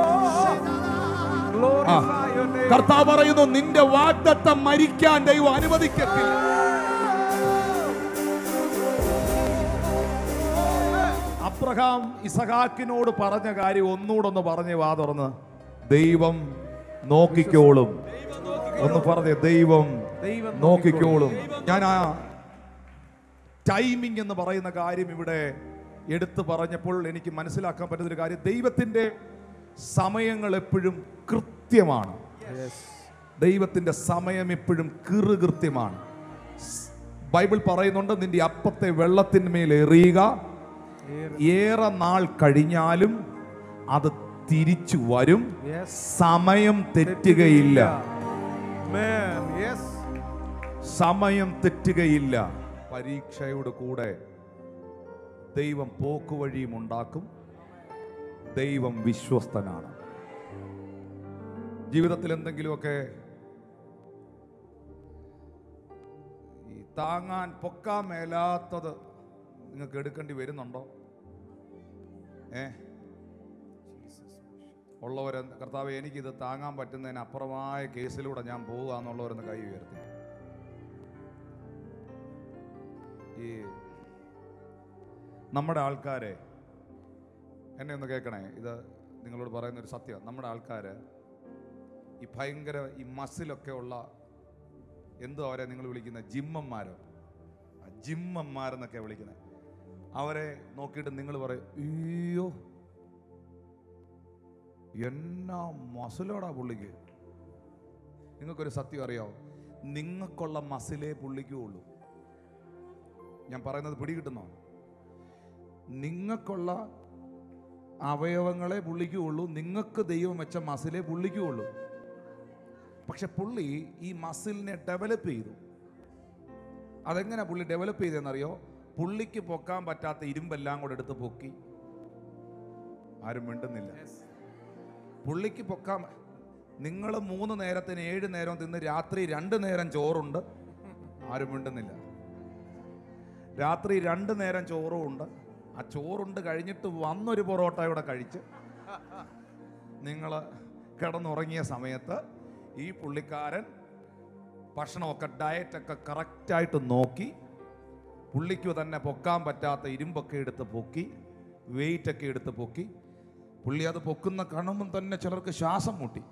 glorify your name കർത്താവ് പറയുന്നു നിന്റെ വാഗ്ദത്തം മരിക്കാൻ ദൈവം അനുവദിക്കത്തില്ല അബ്രഹാം ഇസഹാക്കിനോട് പറഞ്ഞ കാര്യം ഒന്നുകൂടെ ഒന്ന് പറഞ്ഞ് വാ തുറന്ന് ദൈവം നോക്കിക്കോളും ഒന്ന് പറഞ്ഞേ ദൈവം ദൈവം നോക്കിക്കോളും ഞാൻ ആ ടൈമിംഗ് എന്ന് പറയുന്ന കാര്യം ഇവിടെ എടുത്തു പറഞ്ഞപ്പോൾ എനിക്ക് മനസ്സിലാക്കാൻ പറ്റുന്ന ഒരു കാര്യം ദൈവത്തിൻ്റെ സമയങ്ങൾ എപ്പോഴും കൃത്യമാണ് ദൈവത്തിൻ്റെ സമയം എപ്പോഴും കൃത്യമാണ് ബൈബിൾ പറയുന്നുണ്ട് നിന്റെ അപ്പത്തെ വെള്ളത്തിന്മേൽ എറിയുക ഏറെ നാൾ കഴിഞ്ഞാലും അത് തിരിച്ചു വരും Yes. സമയം തെറ്റുകയില്ല Man, yes. സമയം തെറ്റുകയില്ല പരീക്ഷയോട് കൂടെ ദൈവം പോക്കുവഴിയും ഉണ്ടാക്കും ദൈവം വിശ്വസ്തനാണ് ജീവിതത്തിൽ എന്തെങ്കിലുമൊക്കെ ഈ താങ്ങാൻ പൊക്കാൻ മേലാത്തത് നിങ്ങൾക്ക് എടുക്കേണ്ടി വരുന്നുണ്ടോ ഏ ഉള്ളവരെ കർത്താവ് എനിക്കിത് താങ്ങാൻ പറ്റുന്നതിന് അപ്പുറമായ കേസിലൂടെ ഞാൻ പോവുക എന്നുള്ളവരൊന്ന് കൈ ഉയർത്തി ഈ നമ്മുടെ ആൾക്കാരെ എന്നെ ഒന്ന് കേൾക്കണേ ഇത് നിങ്ങളോട് പറയുന്ന ഒരു സത്യം നമ്മുടെ ആൾക്കാര് ഈ ഭയങ്കര ഈ മസിലൊക്കെ ഉള്ള എന്തോ അവരെ നിങ്ങൾ വിളിക്കുന്ന ജിമ്മന്മാരോ ആ ജിമ്മന്മാരെന്നൊക്കെ വിളിക്കുന്നത് അവരെ നോക്കിയിട്ട് നിങ്ങൾ പറയും അയ്യോ എന്നാ മസിലോടാ പുള്ളിക്ക് നിങ്ങൾക്കൊരു സത്യം അറിയാവോ നിങ്ങൾക്കുള്ള മസിലേ പുള്ളിക്കുള്ളൂ ഞാൻ പറയുന്നത് പിടികിട്ടുന്നോ നിങ്ങൾക്കുള്ള അവയവങ്ങളെ പുള്ളിക്കുള്ളൂ നിങ്ങൾക്ക് ദൈവം വെച്ച മസിലേ പുള്ളിക്കുള്ളൂ പക്ഷെ പുള്ളി ഈ മസിലിനെ ഡെവലപ്പ് ചെയ്തു അതെങ്ങനെ പുള്ളി ഡെവലപ്പ് ചെയ്തതെന്നറിയോ പുള്ളിക്ക് പൊക്കാൻ പറ്റാത്ത ഇരുമ്പെല്ലാം കൂടെ എടുത്ത് പൊക്കി ആരും മിണ്ടുന്നില്ല പുള്ളിക്ക് പൊക്കാൻ നിങ്ങൾ മൂന്ന് നേരത്തിന് ഏഴ് നേരം തിന്ന് രാത്രി രണ്ട് നേരം ചോറുണ്ട് ആരും മിണ്ടുന്നില്ല രാത്രി രണ്ട് നേരം ചോറും ഉണ്ട് ആ ചോറുണ്ട് കഴിഞ്ഞിട്ട് വന്നൊരു പൊറോട്ട ഇവിടെ കഴിച്ച് നിങ്ങൾ കിടന്നുറങ്ങിയ സമയത്ത് ഈ പുള്ളിക്കാരൻ ഭക്ഷണമൊക്കെ ഡയറ്റൊക്കെ കറക്റ്റായിട്ട് നോക്കി പുള്ളിക്ക് തന്നെ പൊക്കാൻ പറ്റാത്ത ഇരുമ്പൊക്കെ എടുത്ത് പൊക്കി വെയിറ്റൊക്കെ എടുത്ത് പൊക്കി പുള്ളി അത് പൊക്കുന്ന കാണുമ്പം തന്നെ ചിലർക്ക് ശ്വാസം മുട്ടി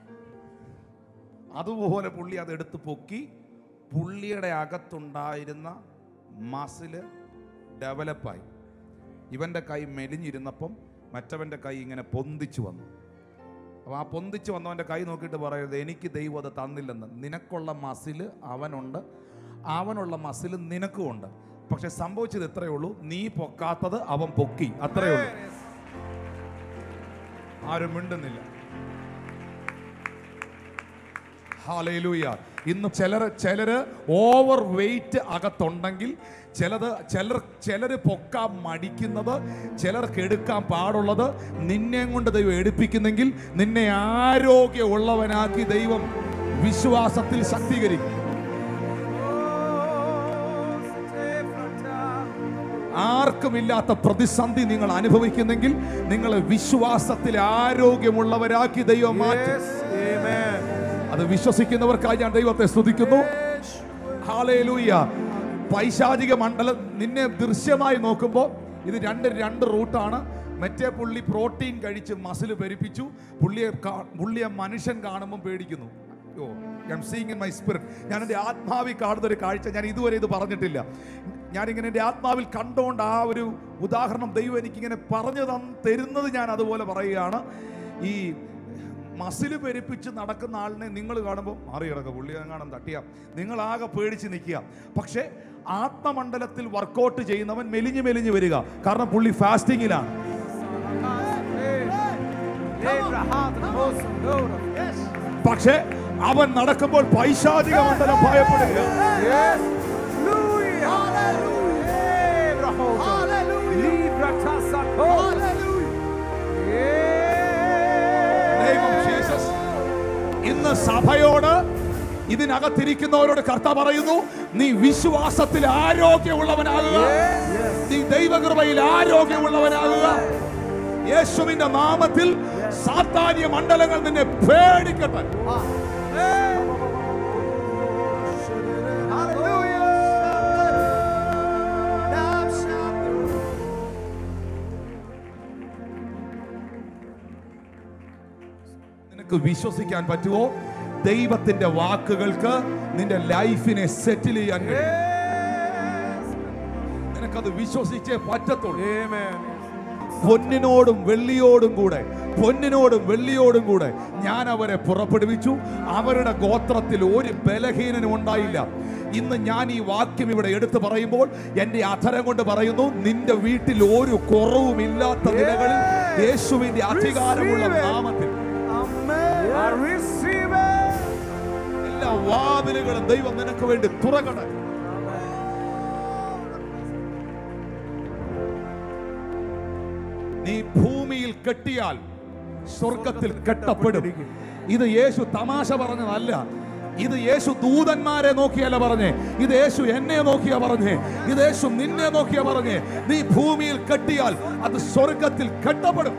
അതുപോലെ പുള്ളി അത് എടുത്ത് പൊക്കി പുള്ളിയുടെ അകത്തുണ്ടായിരുന്ന മസില് ഡെവലപ്പായി ഇവൻ്റെ കൈ മെലിഞ്ഞിരുന്നപ്പം മറ്റവൻ്റെ കൈ ഇങ്ങനെ പൊന്തിച്ചു വന്നു അപ്പോൾ ആ പൊന്തിച്ച് വന്നവൻ്റെ കൈ നോക്കിയിട്ട് പറയരുത് എനിക്ക് ദൈവം അത് തന്നില്ലെന്ന് നിനക്കുള്ള മസില് അവനുണ്ട് അവനുള്ള മസില് നിനക്കും ഉണ്ട് പക്ഷെ സംഭവിച്ചത് ഇത്രയേ ഉള്ളൂ നീ പൊക്കാത്തത് അവൻ പൊക്കി അത്രയേ ഉള്ളൂ ആരും മിണ്ടുന്നില്ല ഹാലയിലൂയ ഇന്ന് ചിലർ ചിലര് ഓവർ വെയിറ്റ് അകത്തുണ്ടെങ്കിൽ ചിലത് ചിലർ ചിലർ പൊക്കാൻ മടിക്കുന്നത് ചിലർക്ക് എടുക്കാൻ പാടുള്ളത് നിന്നെ കൊണ്ട് ദൈവം എടുപ്പിക്കുന്നെങ്കിൽ നിന്നെ ആരോഗ്യമുള്ളവനാക്കി ദൈവം വിശ്വാസത്തിൽ ശക്തീകരിക്കും ആർക്കുമില്ലാത്ത പ്രതിസന്ധി നിങ്ങൾ അനുഭവിക്കുന്നെങ്കിൽ നിങ്ങളെ വിശ്വാസത്തിൽ ആരോഗ്യമുള്ളവരാക്കി ദൈവം മാറ്റും Yes. Amen. അത് വിശ്വസിക്കുന്നവർക്കായി ഞാൻ ദൈവത്തെ സ്തുതിക്കുന്നു ഹാലേലൂയ പൈശാചിക മണ്ഡലം നിന്നെ ദൃശ്യമായി നോക്കുമ്പോൾ ഇത് രണ്ട് രണ്ട് റൂട്ടാണ് മറ്റേ പുള്ളി പ്രോട്ടീൻ കഴിച്ച് മസിൽ പെരുപ്പിച്ചു പുള്ളിയെ കാ- പുള്ളിയെ മനുഷ്യൻ കാണുമ്പോൾ പേടിക്കുന്നു oh I am seeing in my spirit ഞാൻ എൻ്റെ ആത്മാവിൽ കാണുന്ന ഒരു കാഴ്ച ഞാൻ ഇതുവരെ ഇത് പറഞ്ഞിട്ടില്ല ഞാനിങ്ങനെ എൻ്റെ ആത്മാവിൽ കണ്ടുകൊണ്ട് ആ ഒരു ഉദാഹരണം ദൈവം എനിക്കിങ്ങനെ പറഞ്ഞു തന്ന് തരുന്നത് ഞാൻ അതുപോലെ പറയുകയാണ് ഈ മസിൽ പെരുപ്പിച്ച് നടക്കുന്ന ആളിനെ നിങ്ങൾ കാണുമ്പോൾ മാറി കിടക്കുക പുള്ളി കാണാൻ തട്ടിയ നിങ്ങൾ ആകെ പേടിച്ച് നിൽക്കുക പക്ഷേ ആത്മമണ്ഡലത്തിൽ വർക്കൗട്ട് ചെയ്യുന്നവൻ മെലിഞ്ഞ് മെലിഞ്ഞ് വരിക കാരണം പുള്ളി ഫാസ്റ്റിങ്ങിലാണ് the heart and most of Lord. Yes. പക്ഷേ അവൻ നടക്കുമ്പോൾ പൈശാചിക മണ്ഡലം ഭയപ്പെടുക Yes. Hallelujah. Hallelujah. Hallelujah. Libra tassa Name of Jesus. ഇന്ന് സഭയോട് ഇതിനകത്തിരിക്കുന്നവരോട് കർത്ത പറയുന്നു നീ വിശ്വാസത്തിൽ ആരോഗ്യമുള്ളവനാകുക നീ ദൈവകൃപയിൽ ആരോഗ്യമുള്ളവനാകുക യേശുവിന്റെ നാമത്തിൽ സാത്താന്യ മണ്ഡലങ്ങൾ നിന്നെ പേടിക്കട്ടെ നിനക്ക് വിശ്വസിക്കാൻ പറ്റുമോ ദൈവത്തിന്റെ വാക്കുകൾക്ക് നിന്റെ ലൈഫിനെ സെറ്റിൽ ചെയ്യാൻ കഴിയും നിനക്കത് വിശ്വസിച്ചേ പറ്റത്തുള്ളൂ Amen. പൊന്നിനോടും വെള്ളിയോടും കൂടെ പൊന്നിനോടും വെള്ളിയോടും കൂടെ ഞാൻ അവരെ പുറപ്പെടുവിച്ചു അവരുടെ ഗോത്രത്തിൽ ഒരു ബലഹീനനും ഉണ്ടായില്ല ഇന്ന് ഞാൻ ഈ വാക്യം ഇവിടെ എടുത്തു പറയുമ്പോൾ എൻ്റെ അധരം കൊണ്ട് പറയുന്നു നിന്റെ വീട്ടിൽ ഒരു കുറവുമില്ലാത്ത നിലകളിൽ യേശുവിന്റെ അധികാരമുള്ള നാമത്തിൽ I receive it. എല്ലാ വാതിലുകളും ദൈവം നിനക്ക് വേണ്ടി തുറക്കട്ടെ നീ ഭൂമിയിൽ കെട്ടിയാൽ സ്വർഗത്തിൽ കെട്ടപ്പെടും ഇത് യേശു തമാശ പറഞ്ഞതല്ല ഇത് യേശു ദൂതന്മാരെ നോക്കിയല്ല പറഞ്ഞേ ഇത് യേശു എന്നെ നോക്കിയാ പറഞ്ഞേ ഇത് യേശു നിന്നെ നോക്കിയാ പറഞ്ഞേ നീ ഭൂമിയിൽ കെട്ടിയാൽ അത് സ്വർഗത്തിൽ കെട്ടപ്പെടും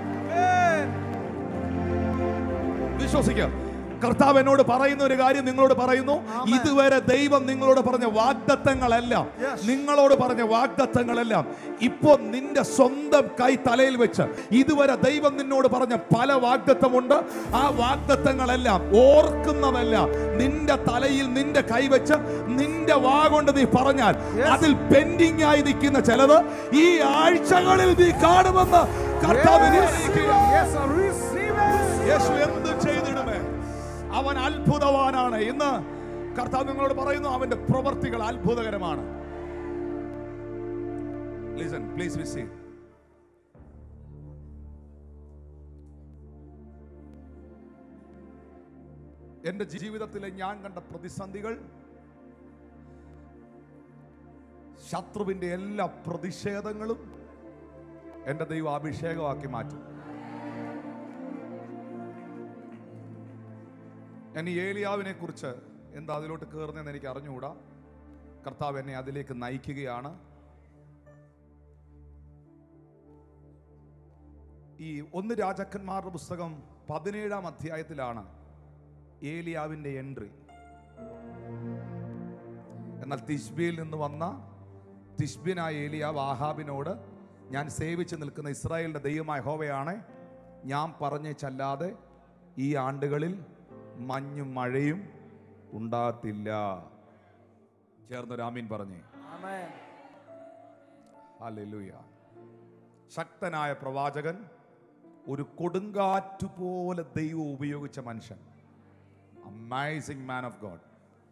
വിശ്വസിക്കുക കർത്താവ് എന്നോട് പറയുന്ന ഒരു കാര്യം നിങ്ങളോട് പറയുന്നു ഇതുവരെ ദൈവം നിങ്ങളോട് പറഞ്ഞ വാഗ്ദത്തങ്ങളെല്ലാം നിങ്ങളോട് പറഞ്ഞ വാഗ്ദത്തങ്ങളെല്ലാം ഇപ്പോൾ നിന്റെ സ്വന്തം കൈ തലയിൽ വെച്ച് ഇതുവരെ ദൈവം നിന്നോട് പറഞ്ഞ പല വാഗ്ദത്തമുണ്ട് ആ വാഗ്ദത്തങ്ങളെല്ലാം ഓർക്കുന്നതല്ല നിന്റെ തലയിൽ നിന്റെ കൈ വെച്ച് നിന്റെ വാ കൊണ്ട് നീ പറഞ്ഞാൽ അതിൽ പെൻഡിങ് ആയി നിൽക്കുന്ന ചിലത് ഈ ആഴ്ചകളിൽ നീ കാണുമെന്ന് കർത്താവിനെ അറിയിക്കുക Yes, I receive it. യേശു എന്ത് ചെയ്തിടുമേ അവൻ അത്ഭുതവാനാണ് ഇന്ന് കർത്താവ് നിങ്ങളോട് പറയുന്നു അവന്റെ പ്രവർത്തികൾ അത്ഭുതകരമാണ് ലിസൺ പ്ലീസ് വിസി എന്റെ ജീവിതത്തിലെ ഞാൻ കണ്ട പ്രതിസന്ധികൾ ശത്രുവിന്റെ എല്ലാ പ്രതിഷേധങ്ങളും എന്റെ ദൈവം അഭിഷേകമാക്കി മാറ്റും ഞാൻ ഈ ഏലിയാവിനെ കുറിച്ച് എന്താ അതിലോട്ട് കയറുന്നതെന്ന് എനിക്ക് അറിഞ്ഞുകൂടാ കർത്താവ് എന്നെ അതിലേക്ക് നയിക്കുകയാണ് ഈ ഒന്ന് രാജാക്കന്മാരുടെ പുസ്തകം പതിനേഴാം അധ്യായത്തിലാണ് ഏലിയാവിൻ്റെ എൻട്രി എന്നാൽ തിഷ്ബിയിൽ നിന്ന് വന്ന തിഷ്ബിനായ ഏലിയാവ് ആഹാബിനോട് ഞാൻ സേവിച്ച് നിൽക്കുന്ന ഇസ്രായേലിന്റെ ദൈവമായ ഹോവയാണ് ഞാൻ പറഞ്ഞേച്ചല്ലാതെ ഈ ആണ്ടുകളിൽ മഞ്ഞും മഴയും ഉണ്ടാകത്തില്ല ചേർന്നൊരു ആമീൻ പറഞ്ഞേ Amen. ഹല്ലേലൂയ ശക്തനായ പ്രവാചകൻ ഒരു കൊടുങ്കാറ്റ് പോലെ ദൈവം ഉപയോഗിച്ച മനുഷ്യൻ അമേസിംഗ് മാൻ ഓഫ് ഗോഡ്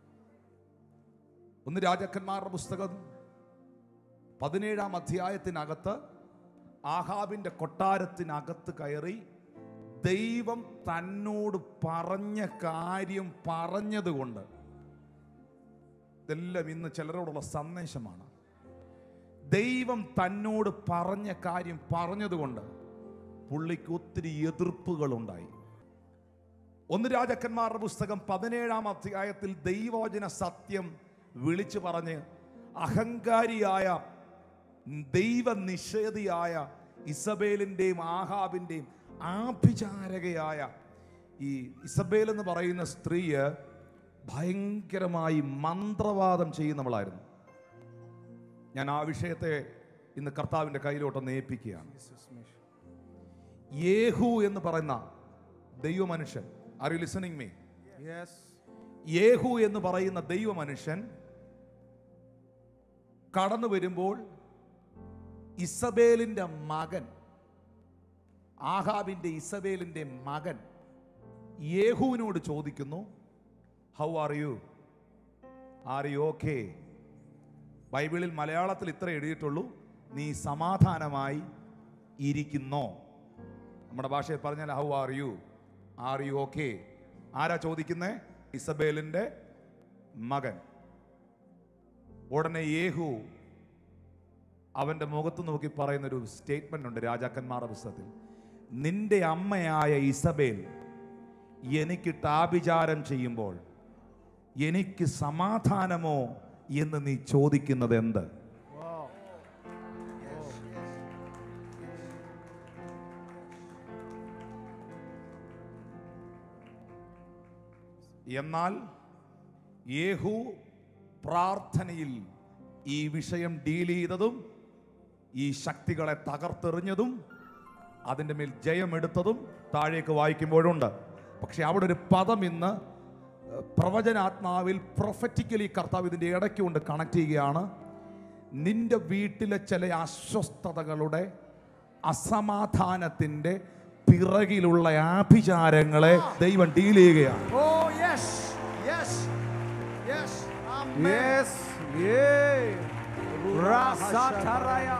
ഒന്ന് രാജാക്കന്മാരുടെ പുസ്തകം പതിനേഴാം അധ്യായത്തിനകത്ത് ആഹാബിന്റെ കൊട്ടാരത്തിനകത്ത് കയറി ദൈവം തന്നോട് പറഞ്ഞ കാര്യം പറഞ്ഞതുകൊണ്ട് ഇതെല്ലാം ഇന്ന് ചിലരോടുള്ള സന്ദേശമാണ് ദൈവം തന്നോട് പറഞ്ഞ കാര്യം പറഞ്ഞതുകൊണ്ട് പുള്ളിക്ക് ഒത്തിരി എതിർപ്പുകളുണ്ടായി ഒന്ന് രാജാക്കന്മാരുടെ പുസ്തകം പതിനേഴാം അധ്യായത്തിൽ ദൈവോചന സത്യം വിളിച്ചു പറഞ്ഞ് അഹങ്കാരിയായ ദൈവനിഷേധിയായ ഇസബേലിൻ്റെയും ആഹാബിൻ്റെയും ആഭിചാരകയായ ഈ ഇസബേൽ എന്ന് പറയുന്ന സ്ത്രീയെ ഭയങ്കരമായി മന്ത്രവാദം ചെയ്യുന്നവളായിരുന്നു ഞാൻ ആ വിഷയത്തെ ഇന്ന് കർത്താവിൻ്റെ കയ്യിലോട്ടൊന്ന് ഏൽപ്പിക്കുകയാണ് യേഹു എന്ന് പറയുന്ന ദൈവമനുഷ്യൻ are you listening me Yes. യേഹു എന്ന് പറയുന്ന ദൈവമനുഷ്യൻ കടന്നു വരുമ്പോൾ ഇസബേലിന്റെ മകൻ ആഹാബിന്റെ ഇസബേലിന്റെ മകൻ യേഹുവിനോട് ചോദിക്കുന്നു how are you are you okay ബൈബിളിൽ മലയാളത്തിൽ ഇത്ര എഴുതിയിട്ടുള്ളൂ നീ സമാധാനമായി ഇരിക്കുന്നോ നമ്മുടെ ഭാഷയിൽ പറഞ്ഞാൽ how are you are you okay ആരാ ചോദിക്കുന്നേ ഇസബേലിന്റെ മകൻ ഉടനെ യേഹു അവന്റെ മുഖത്ത് നോക്കി പറയുന്ന ഒരു സ്റ്റേറ്റ്മെന്റ് ഉണ്ട് രാജാക്കന്മാരുടെ പുസ്തകത്തിൽ നിന്റെ അമ്മയായ ഇസബേൽ എനിക്കിട്ട് ആഭിചാരം ചെയ്യുമ്പോൾ എനിക്ക് സമാധാനമോ എന്ന് നീ ചോദിക്കുന്നത് എന്ത് എന്നാൽ യേഹു പ്രാർത്ഥനയിൽ ഈ വിഷയം ഡീൽ ചെയ്തതും ഈ ശക്തികളെ തകർത്തെറിഞ്ഞതും അതിൻ്റെ മേൽ ജയമെടുത്തതും താഴേക്ക് വായിക്കുമ്പോഴുണ്ട് പക്ഷെ അവിടെ ഒരു പദം ഇന്ന് ഏഹ്, പ്രവചനാത്മാവിൽ പ്രൊഫറ്റിക്കലി കർത്താവ് ഇതിൻ്റെ ഇടയ്ക്ക് കൊണ്ട് കണക്ട് ചെയ്യുകയാണ് നിന്റെ വീട്ടിലെ ചില അസ്വസ്ഥതകളുടെ അസമാധാനത്തിൻ്റെ പിറകിലുള്ള ആഭിചാരങ്ങളെ ദൈവം ഡീൽ ചെയ്യുകയാണ് Oh, yes. Yes. Yes. Amen. Yes. Yeah. Rasataraya.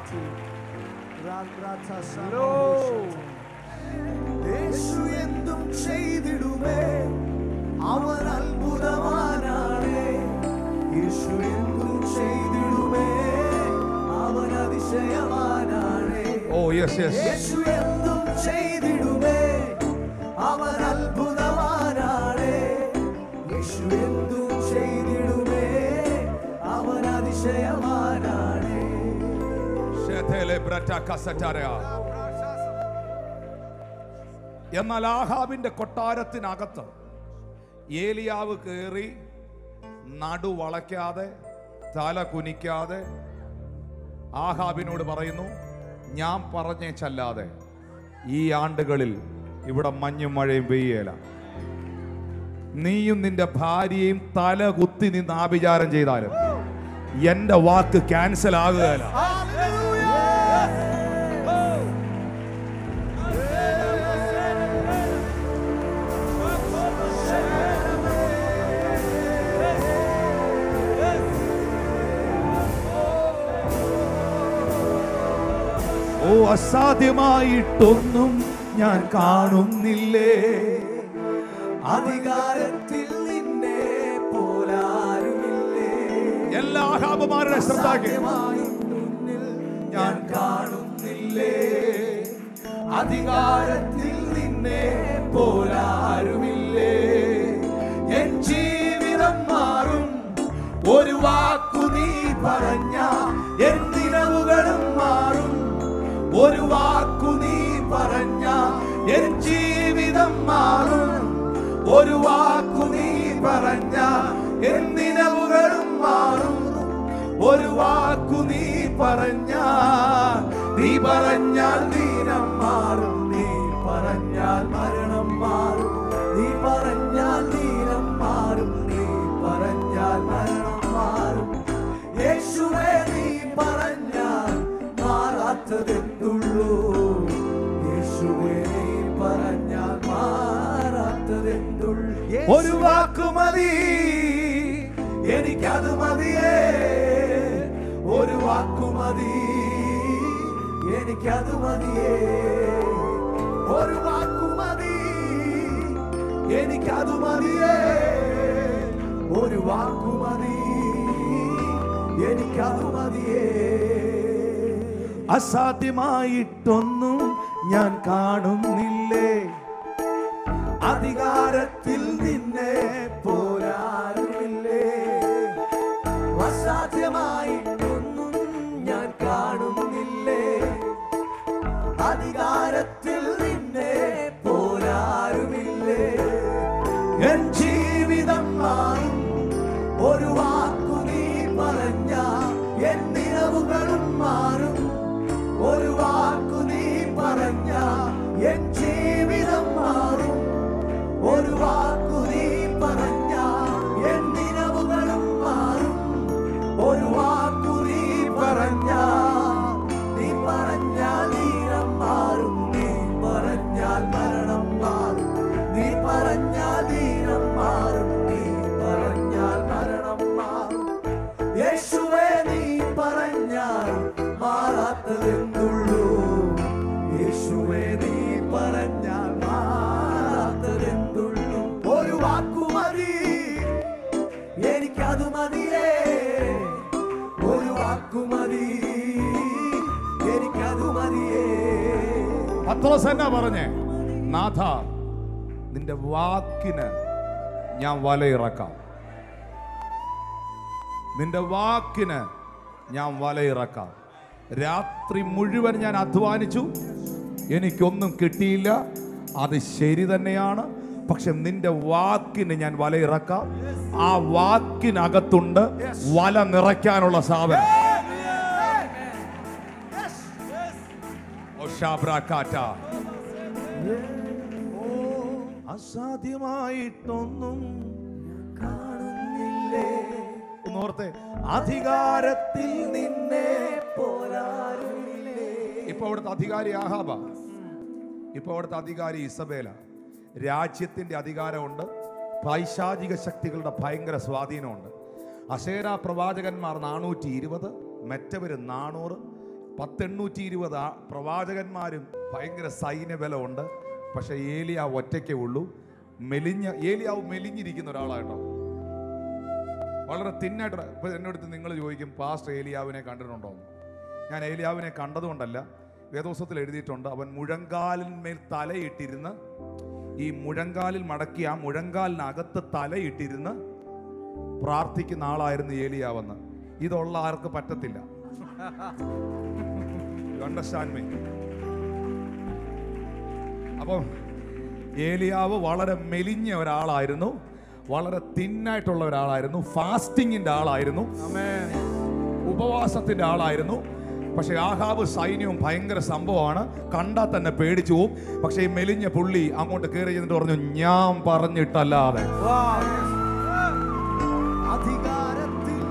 Lord. യേശു എന്തും ചെയ്തിടുമേ അവൻ അത്ഭുതവാനാണ് യേശു എന്തും ചെയ്തിടുമേ അവൻ അതിശയവാനാണ് ഓ യെസ് യെസ് യേശു എന്തും ചെയ്തിടുമേ അവൻ അത്ഭുതവാനാണ് യേശു എന്തും ചെയ്തിടുമേ അവൻ അതിശയവാനാണ് എന്നാൽ ആഹാബിന്റെ കൊട്ടാരത്തിനകത്ത് ഏലിയാവ് കയറി നടു വളയ്ക്കാതെ തല കുനിക്കാതെ ആഹാബിനോട് പറയുന്നു ഞാൻ പറഞ്ഞേച്ചല്ലാതെ ഈ ആണ്ടുകളിൽ ഇവിടെ മഞ്ഞും മഴയും പെയ്യേല നീയും നിന്റെ ഭാര്യയും തല കുത്തി നിന്ന് ആഭിചാരം ചെയ്താലും എന്റെ വാക്ക് ക്യാൻസൽ ആകുകയല്ല ഓ അസാധ്യമായിട്ടൊന്നും ഞാൻ കാണുന്നില്ലേ അധികാരത്തിൽ നിന്നെ പോലാരുമില്ലേ എല്ലാ ആഹാബുമാരുടെ ശ്രദ്ധാക്കി സത്യമായി മുന്നിൽ ഞാൻ കാണുന്നില്ലേ അധികാരത്തിൽ നിന്നെ പോലാരുമില്ലേ എൻ ജീവിതം മാറും ഒരു വാക്കു നീ പറഞ്ഞ എൻ ദിനവുകളും മാറും ഒരു വാക്കു നീ പറഞ്ഞ എൻ ജീവിതം മാറും ഒരു വാക്കു നീ പറഞ്ഞ എൻ ദിനവുകളും മാറും ഒരു വാക്കു നീ പറഞ്ഞാൽ നീ പറഞ്ഞാൽ ദീനം മാറും നീ പറഞ്ഞാൽ മരണം മാറും നീ പറഞ്ഞാൽ ദീനം മാറും നീ പറഞ്ഞാൽ മരണം മാറും യേശുവേ നീ പറഞ്ഞാൽ മാറാത്തതെന്തുള്ളൂ യേശുവേ നീ പറഞ്ഞാൽ മാറാത്തതെന്തുള്ളൂ ഒരു വാക്കു മതി എനിക്കത് മതിയേ ഒരു വാക്കു മതി എനിക്കത് മതിയേ ഒരു വാക്കു മതി എനിക്കത് മതിയേ ഒരു വാക്കു മതി എനിക്കത് മതിയേ അസാധ്യമായിട്ടൊന്നും ഞാൻ കാണുന്നില്ലേ അധികാരത്തിൽ നിന്നെ പോരാറുമില്ലേ അസാധ്യമായിട്ടൊന്നും ഞാൻ കാണുന്നില്ലേ അധികാരത്തിൽ നിന്നെ പോരാറുമില്ലേ എൻ ജീവിതം മാറും ഒരു വാക്കു നീ പറഞ്ഞ എൻ നിലവുകളും മാറും ഒരു വാക്കു നീ പറഞ്ഞ എൻ ജീവിതം മാറും ഒരു വാക്കു നീ പറഞ്ഞ എൻ പത്രോസ് എന്നാ പറഞ്ഞേ നാഥ നിന്റെ വാക്കിന് ഞാൻ വലയിറക്കാം നിന്റെ വാക്കിന് ഞാൻ വലയിറക്കാം രാത്രി മുഴുവൻ ഞാൻ അധ്വാനിച്ചു എനിക്കൊന്നും കിട്ടിയില്ല അത് ശരി തന്നെയാണ് പക്ഷെ നിന്റെ വാക്കിന് ഞാൻ വലയിറക്കാം ആ വാക്കിനകത്തുണ്ട് വല നിറയ്ക്കാനുള്ള സാധനം ഒഷാബ്രാക്കാറ്റ. അസാധ്യമായിട്ടൊന്നും കാണുന്നില്ലേ ഓർത്തെ അധികാരത്തിൽ നിന്നെ പോരാറില്ലേ ഇപ്പൊ അവിടുത്തെ അധികാരി ആഹാബ ഇപ്പൊ അവിടുത്തെ അധികാരി ഇസബേല രാജ്യത്തിന്റെ അധികാരമുണ്ട് പൈശാചിക ശക്തികളുടെ ഭയങ്കര സ്വാധീനമുണ്ട് അശേര പ്രവാചകന്മാർ നാനൂറ്റി ഇരുപത് മറ്റവര് നാനൂറ് പത്തെണ്ണൂറ്റി ഇരുപത് ആ പ്രവാചകന്മാരും ഭയങ്കര സൈന്യബലമുണ്ട് പക്ഷെ ഏലിയാവ് ഒറ്റയ്ക്കേ ഉള്ളൂ മെലിഞ്ഞ ഏലിയാവ് മെലിഞ്ഞിരിക്കുന്ന ഒരാളായിട്ടോ വളരെ തിന്നായിട്ട് ഇപ്പൊ എന്നോടത്ത് നിങ്ങൾ ചോദിക്കും പാസ്റ്റർ ഏലിയാവിനെ കണ്ടിട്ടുണ്ടോ എന്ന് ഞാൻ ഏലിയാവിനെ കണ്ടതുകൊണ്ടല്ല വേദോസത്തിൽ എഴുതിയിട്ടുണ്ട് അവൻ മുഴങ്കാലിന്മേൽ തലയിട്ടിരുന്ന് ഈ മുഴങ്കാലിൽ മടക്കി ആ മുഴങ്കാലിനകത്ത് തലയിട്ടിരുന്ന് പ്രാർത്ഥിക്കുന്ന ആളായിരുന്നു ഏലിയാവെന്ന് ഇതുള്ള ആർക്ക് പറ്റത്തില്ല അണ്ടർസ്റ്റാൻഡ് മീ അപ്പം ഏലിയാവ് വളരെ മെലിഞ്ഞ ഒരാളായിരുന്നു വളരെ തിന്നായിട്ടുള്ള ഒരാളായിരുന്നു ഫാസ്റ്റിങ്ങിന്റെ ആളായിരുന്നു ഉപവാസത്തിന്റെ ആളായിരുന്നു പക്ഷെ ആഹാബ് സൈന്യവും ഭയങ്കര സംഭവമാണ് കണ്ടാൽ തന്നെ പേടിച്ചു പോവും പക്ഷെ ഈ മെലിഞ്ഞ പുള്ളി അങ്ങോട്ട് കയറി ചെന്നിട്ട് പറഞ്ഞു ഞാൻ പറഞ്ഞിട്ടല്ലാതെ അധികാരത്തിൽ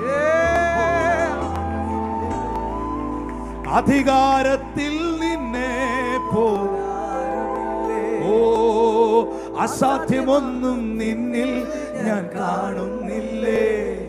അധികാരത്തിൽ നിന്നെ പോ ഓ അസാധ്യമൊന്നും നിന്നിൽ ഞാൻ കാണുന്നില്ലേ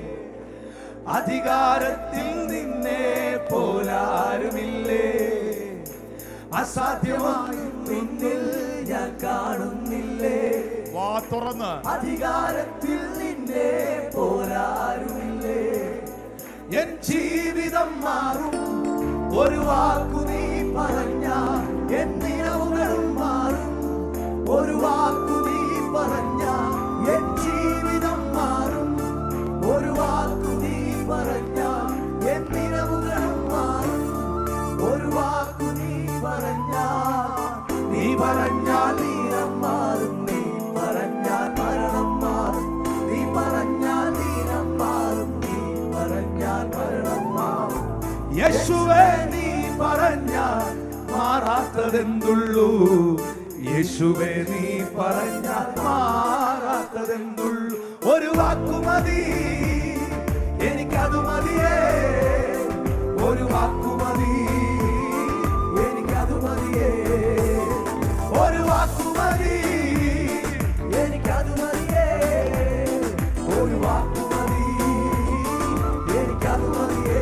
അധികാരത്തിൽ നിന്നെ പോലാരുമില്ലേ അസാധ്യമായും നിന്നിൽ ഞാൻ കാണുന്നില്ലേ വാ തുറന്ന് അധികാരത്തിൽ നിന്നെ പോരാരുമില്ലേ എൻ ജീവിതം മാറും ഒരു വാക്കു നീ പറഞ്ഞ എൻ നിലവുകളും മാറും ഒരു വാക്കു നീ പറഞ്ഞ എൻ ജീവിതം മാറും ഒരു വാക്കു നീ പറഞ്ഞ എൻ നിലവുകളും മാറും ഒരു വാക്കു നീ പറഞ്ഞ നീ പറഞ്ഞാൽ നീരം മാറും നീ പറഞ്ഞാൽ മരണം മാറും നീ പറഞ്ഞാൽ നീരം മാറും നീ പറഞ്ഞാൽ മരണം മാറും യേശുവേ നീ പറഞ്ഞാൽ മാറാത്തതെന്തുള്ളൂ യേശുവേ നീ പറഞ്ഞാൽ മാറാത്തതെന്തുള്ളൂ ഒരു വാക്കു മതി എനിക്കതു മതിയേ ഒരു വാക്കു മതി എനിക്കതു മതിയേ ഒരു വാക്കു മതി എനിക്കതു മതിയേ ഒരു വാക്കു മതി എനിക്കതു മതിയേ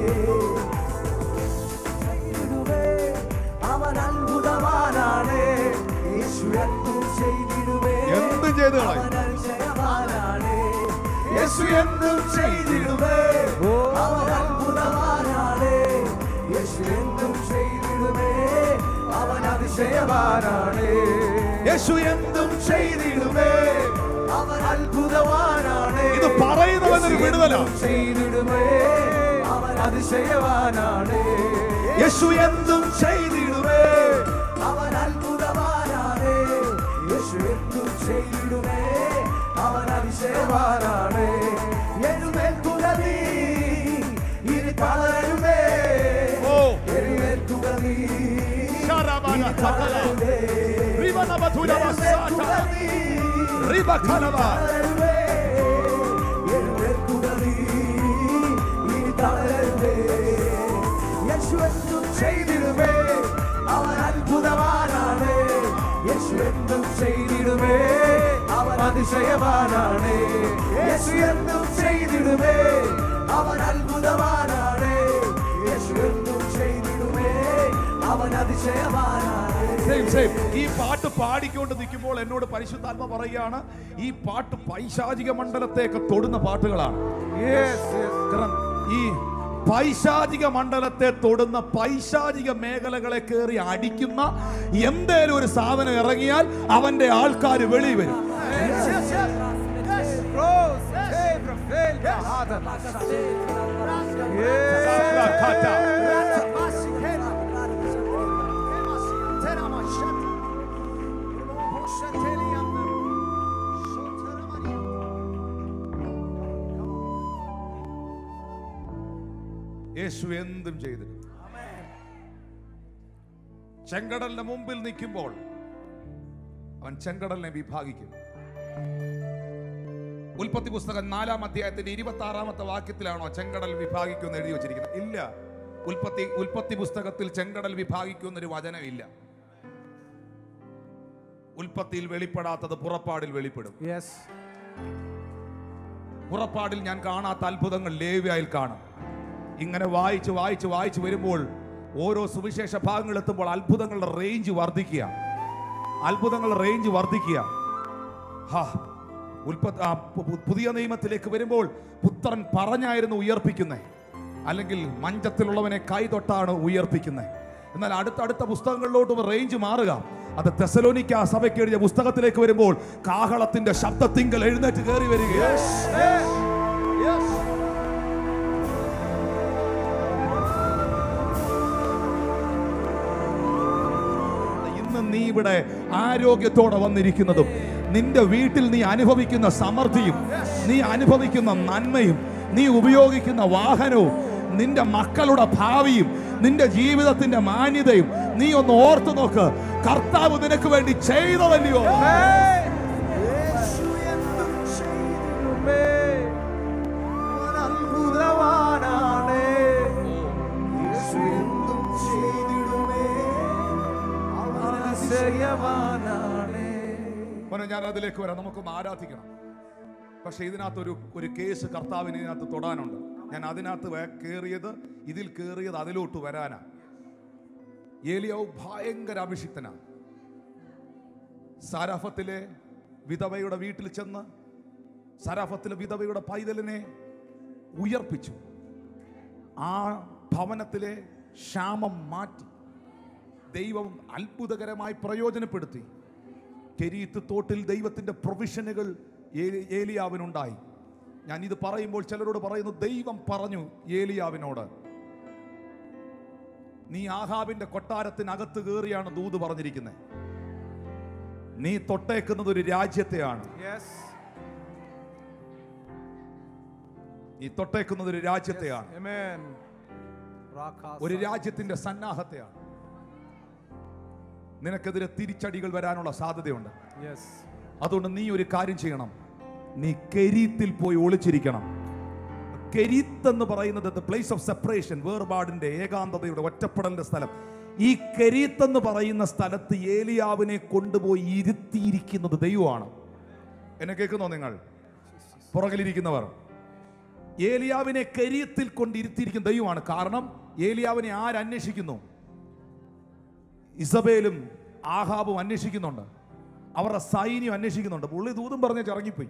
ചെയ്തിടുവേ അവൻ അത്ഭുതവാനാണ് യേശു എന്തും ചെയ്തിടുവേ എന്ത് ചെയ്തു കളയും? അവൻ അതിശയവാനാണ് യേശു എന്തും ചെയ്തിടുവേ അവൻ അത്ഭുതവാനാണ് യേശു എന്തും ചെയ്തിടുവേ അവൻ അതിശയവാനാണ് യേശു എന്തും ചെയ്തിടുവേ അവൻ അത്ഭുതവാനാണ് ഇത് പറയുന്നവനൊരു വിടുതലാ. യേശു എന്തും ചെയ്തിടുമേ അവൻ അതിശയവാനാണ് യേശു എന്തും ചെയ്തിടുമേ അവൻ അത്ഭുതവാനാണ് യേശു എന്തും ചെയ്തിടുമേ അവൻ അതിശയവാനാണ് എഴുന്നേൽക്കുക നീ ഇനി തളരുമേ ഓ. എഴുന്നേൽക്കുക നീ ശരവണ ഇനി സകല. തളരുമേ റിവനവധുര എഴുന്നേൽക്കുക വസാക. നീ റിബഖലവ. തളരുവേ എഴുന്നേൽക്കുക നീ ഇനി തളരുവേ യേശു എന്തും ചെയ്തിടുമേ അവൻ അത്ഭുതവാനാണ് യേശു എന്തും ചെയ്തിടുമേ അവൻ അതിശയവാനാണ് യേശു എന്തും ചെയ്തിടുമേ അവൻ അത്ഭുതവാനാണ് യേശു എന്തും ചെയ്തിടുമേ അവൻ അതിശയവാനാണ് Same, same. ഈ പാട്ട് പാടിക്കൊണ്ട് നിൽക്കുമ്പോൾ എന്നോട് പരിശുദ്ധാത്മ പറയുകയാണ് ഈ പാട്ട് പൈശാചിക മണ്ഡലത്തെയൊക്കെ തൊടുന്ന പാട്ടുകളാണ് Yes, yes. കാരണം ഈ പൈശാചിക മണ്ഡലത്തെ തൊടുന്ന പൈശാചിക മേഖലകളെ കയറി അടിക്കുന്ന എന്തേലും ഒരു സാധനം ഇറങ്ങിയാൽ അവന്റെ ആൾക്കാർ വെളി വരും Yes, yes, yes. Yes. Close. Hey, Rafael, Bahada. യേശു എന്തും ചെയ്തിരുന്നു ചെങ്കടലിന്റെ മുമ്പിൽ നിൽക്കുമ്പോൾ അവൻ ചെങ്കടലിനെ വിഭാഗിക്കും ഉൽപ്പത്തി പുസ്തകം നാലാം അധ്യായത്തിന്റെ ഇരുപത്തി ആറാമത്തെ വാക്യത്തിലാണോ ചെങ്കടൽ വിഭാഗിക്കുമെന്ന് എഴുതി വെച്ചിരിക്കുന്നത് ഇല്ല ഉൽപ്പത്തി ഉൽപ്പത്തി പുസ്തകത്തിൽ ചെങ്കടൽ വിഭാഗിക്കുന്നൊരു വചനമില്ല ഉൽപ്പത്തിയിൽ വെളിപ്പെടാത്തത് പുറപ്പാടിൽ വെളിപ്പെടും Yes. പുറപ്പാടിൽ ഞാൻ കാണാത്ത അത്ഭുതങ്ങൾ ലേവ്യായിൽ കാണും ഇങ്ങനെ വായിച്ച് വായിച്ച് വായിച്ച് വരുമ്പോൾ ഓരോ സുവിശേഷ ഭാഗങ്ങൾ എത്തുമ്പോൾ അത്ഭുതങ്ങളുടെ റേഞ്ച് വർദ്ധിക്കുക അത്ഭുതങ്ങളുടെ റേഞ്ച് വർദ്ധിക്കുക ഹാ ഉൽപ്പത്തി ആ, പു- പു- പുതിയ നിയമത്തിലേക്ക് വരുമ്പോൾ പുത്രൻ പറഞ്ഞായിരുന്നു ഉയർപ്പിക്കുന്നത് അല്ലെങ്കിൽ മഞ്ചത്തിലുള്ളവനെ കൈതൊട്ടാണ് ഉയർപ്പിക്കുന്നത് എന്നാൽ അടുത്തടുത്ത പുസ്തകങ്ങളിലോട്ട് റേഞ്ച് മാറുക അത് തെസലോനിക്ക സഭയ്ക്ക് എഴുതിയ പുസ്തകത്തിലേക്ക് വരുമ്പോൾ കാഹളത്തിന്റെ ശബ്ദത്തിങ്കൽ എഴുന്നേറ്റ് കയറി വരികയാണ് ഇന്ന് നീ ഇവിടെ ആരോഗ്യത്തോടെ വന്നിരിക്കുന്നതും നിന്റെ വീട്ടിൽ നീ അനുഭവിക്കുന്ന സമൃദ്ധിയും നീ അനുഭവിക്കുന്ന നന്മയും നീ ഉപയോഗിക്കുന്ന വാഹനവും നിന്റെ മക്കളുടെ ഭാവിയും നിന്റെ ജീവിതത്തിന്റെ മാന്യതയും നീ ഒന്ന് ഓർത്തു നോക്ക് കർത്താവ് നിനക്ക് വേണ്ടി ചെയ്തതല്ലയോ മോനെ ഞാൻ അതിലേക്ക് വരാം നമുക്കൊന്ന് ആരാധിക്കണം പക്ഷെ ഇതിനകത്ത് ഒരു ഒരു കേസ് കർത്താവിന് ഇതിനകത്ത് തൊടാനുണ്ട് ഞാൻ അതിനകത്ത് വേ- കേറിയത് ഇതിൽ കേറിയത് അതിലോട്ട് വരാനാ ഏലിയാവ് ഭയങ്കര അഭിഷിക്തനാണ് സാരാഫത്തിലെ വിധവയുടെ വീട്ടിൽ ചെന്ന് സാരാഫത്തിലെ വിധവയുടെ പൈതലിനെ ഉയർപ്പിച്ചു ആ ഭവനത്തിലെ ക്ഷാമം മാറ്റി ദൈവം അത്ഭുതകരമായി പ്രയോജനപ്പെടുത്തി കെരീത്ത് തോട്ടിൽ ദൈവത്തിന്റെ പ്രൊവിഷനുകൾ ഏലി- ഏലിയാവിനുണ്ടായി ഞാൻ ഇത് പറയുമ്പോൾ ചിലരോട് പറയുന്നു ദൈവം പറഞ്ഞു ഏലിയാവിനോട് നീ ആഹാബിന്റെ കൊട്ടാരത്തിനകത്ത് കയറിയാണ് ദൂത് പറഞ്ഞിരിക്കുന്നത് നീ തൊട്ടേക്കുന്നത് ഒരു രാജ്യത്തെയാണ് Yes. നീ തൊട്ടേക്കുന്നത് ഒരു രാജ്യത്തെയാണ് Amen. Rakasa. ഒരു രാജ്യത്തിന്റെ സന്നാഹത്തെയാണ് നിനക്കെതിരെ തിരിച്ചടികൾ വരാനുള്ള സാധ്യതയുണ്ട് Yes. അതുകൊണ്ട് നീ ഒരു കാര്യം ചെയ്യണം നീ കെരീത്തിൽ പോയി ഒളിച്ചിരിക്കണം കെരീത്ത് എന്ന് പറയുന്നത് പ്ലേസ് ഓഫ് സെപ്പറേഷൻ വേർപാടിന്റെ ഏകാന്തതയുടെ ഒറ്റപ്പെടലിന്റെ സ്ഥലം ഈ കെരീത്ത് എന്ന് പറയുന്ന സ്ഥലത്ത് ഏലിയാവിനെ കൊണ്ടുപോയി ഇരുത്തിയിരിക്കുന്നത് ദൈവമാണ് എന്നെ കേൾക്കുന്നോ നിങ്ങൾ പുറകിലിരിക്കുന്നവർ ഏലിയാവിനെ കെരീത്തിൽ കൊണ്ട് ഇരുത്തിയിരിക്കുന്ന ദൈവമാണ് കാരണം ഏലിയാവിനെ ആരന്വേഷിക്കുന്നു ഇസബേലും ആഹാബും അന്വേഷിക്കുന്നുണ്ട് അവരുടെ സൈന്യം അന്വേഷിക്കുന്നുണ്ട് പുള്ളി ദൂതും പറഞ്ഞ് ഇറങ്ങിപ്പോയി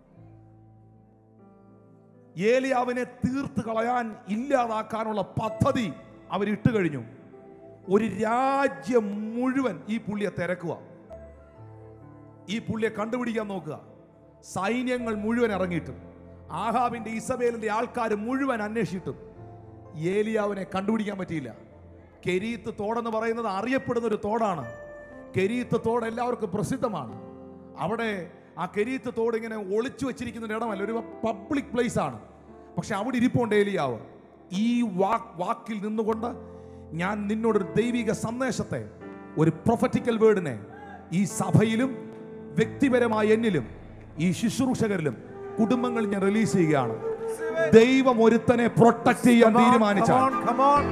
ഏലിയാവിനെ തീർത്ത് കളയാൻ ഇല്ലാതാക്കാനുള്ള പദ്ധതി അവരിട്ട് കഴിഞ്ഞു ഒരു രാജ്യം മുഴുവൻ ഈ പുള്ളിയെ തിരക്കുക ഈ പുള്ളിയെ കണ്ടുപിടിക്കാൻ നോക്കുക സൈന്യങ്ങൾ മുഴുവൻ ഇറങ്ങിയിട്ടും ആഹാബിന്റെ ഇസബേലിന്റെ ആൾക്കാർ മുഴുവൻ അന്വേഷിച്ചിട്ടും ഏലിയാവിനെ കണ്ടുപിടിക്കാൻ പറ്റിയില്ല കെരീത്ത് തോടെന്ന് പറയുന്നത് അറിയപ്പെടുന്ന ഒരു തോടാണ് കെരീത്ത് തോട് എല്ലാവർക്കും പ്രസിദ്ധമാണ് അവിടെ ആ കെരീത്ത് തോട് ഇങ്ങനെ ഒളിച്ചു വെച്ചിരിക്കുന്ന ഒരു ഇടമല്ല ഒരു പബ്ലിക് പ്ലേസ് ആണ് പക്ഷെ അവിടെ ഇരിപ്പുണ്ട് ഏലിയാവ് ഈ വാക്ക് വാക്കിൽ നിന്നുകൊണ്ട് ഞാൻ നിന്നോടൊരു ദൈവിക സന്ദേശത്തെ ഒരു പ്രൊഫറ്റിക്കൽ വേർഡിനെ ഈ സഭയിലും വ്യക്തിപരമായ എന്നിലും ഈ ശുശ്രൂഷകരിലും കുടുംബങ്ങളിൽ ഞാൻ റിലീസ് ചെയ്യുകയാണ് ദൈവം ഒരുത്തനെ പ്രൊട്ടക്ട് ചെയ്യാൻ Come on, come തീരുമാനിച്ചാൽ on, come on.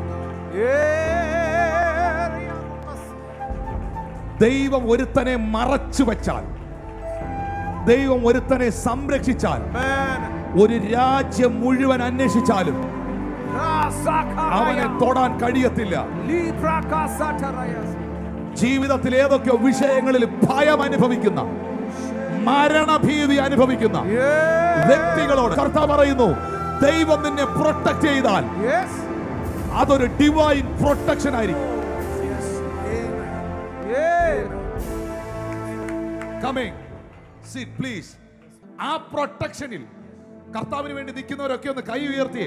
Yeah. ദൈവം ഒരുത്തനെ മറച്ചു വെച്ചാൽ ദൈവം ഒരുത്തനെ സംരക്ഷിച്ചാൽ Amen. ഒരു രാജ്യം മുഴുവൻ അന്വേഷിച്ചാലും അവനെ Rasakaraya. തൊടാൻ കഴിയത്തില്ല Librakasatayas. ജീവിതത്തിൽ ഏതൊക്കെയോ വിഷയങ്ങളിൽ ഭയം അനുഭവിക്കുന്ന മരണഭീതി അനുഭവിക്കുന്ന Yeah. വ്യക്തികളോട് കർത്താവ് പറയുന്നു ദൈവം നിന്നെ പ്രൊട്ടക്ട് ചെയ്താൽ Yes. അതൊരു ഡിവൈൻ പ്രൊട്ടക്ഷൻ ആയിരിക്കും Yeah. കമ്മിങ് സിറ്റ് പ്ലീസ് ആ പ്രൊട്ടക്ഷനിൽ കർത്താവിന് വേണ്ടി നിൽക്കുന്നവരൊക്കെ ഒന്ന് കൈ ഉയർത്തിയേ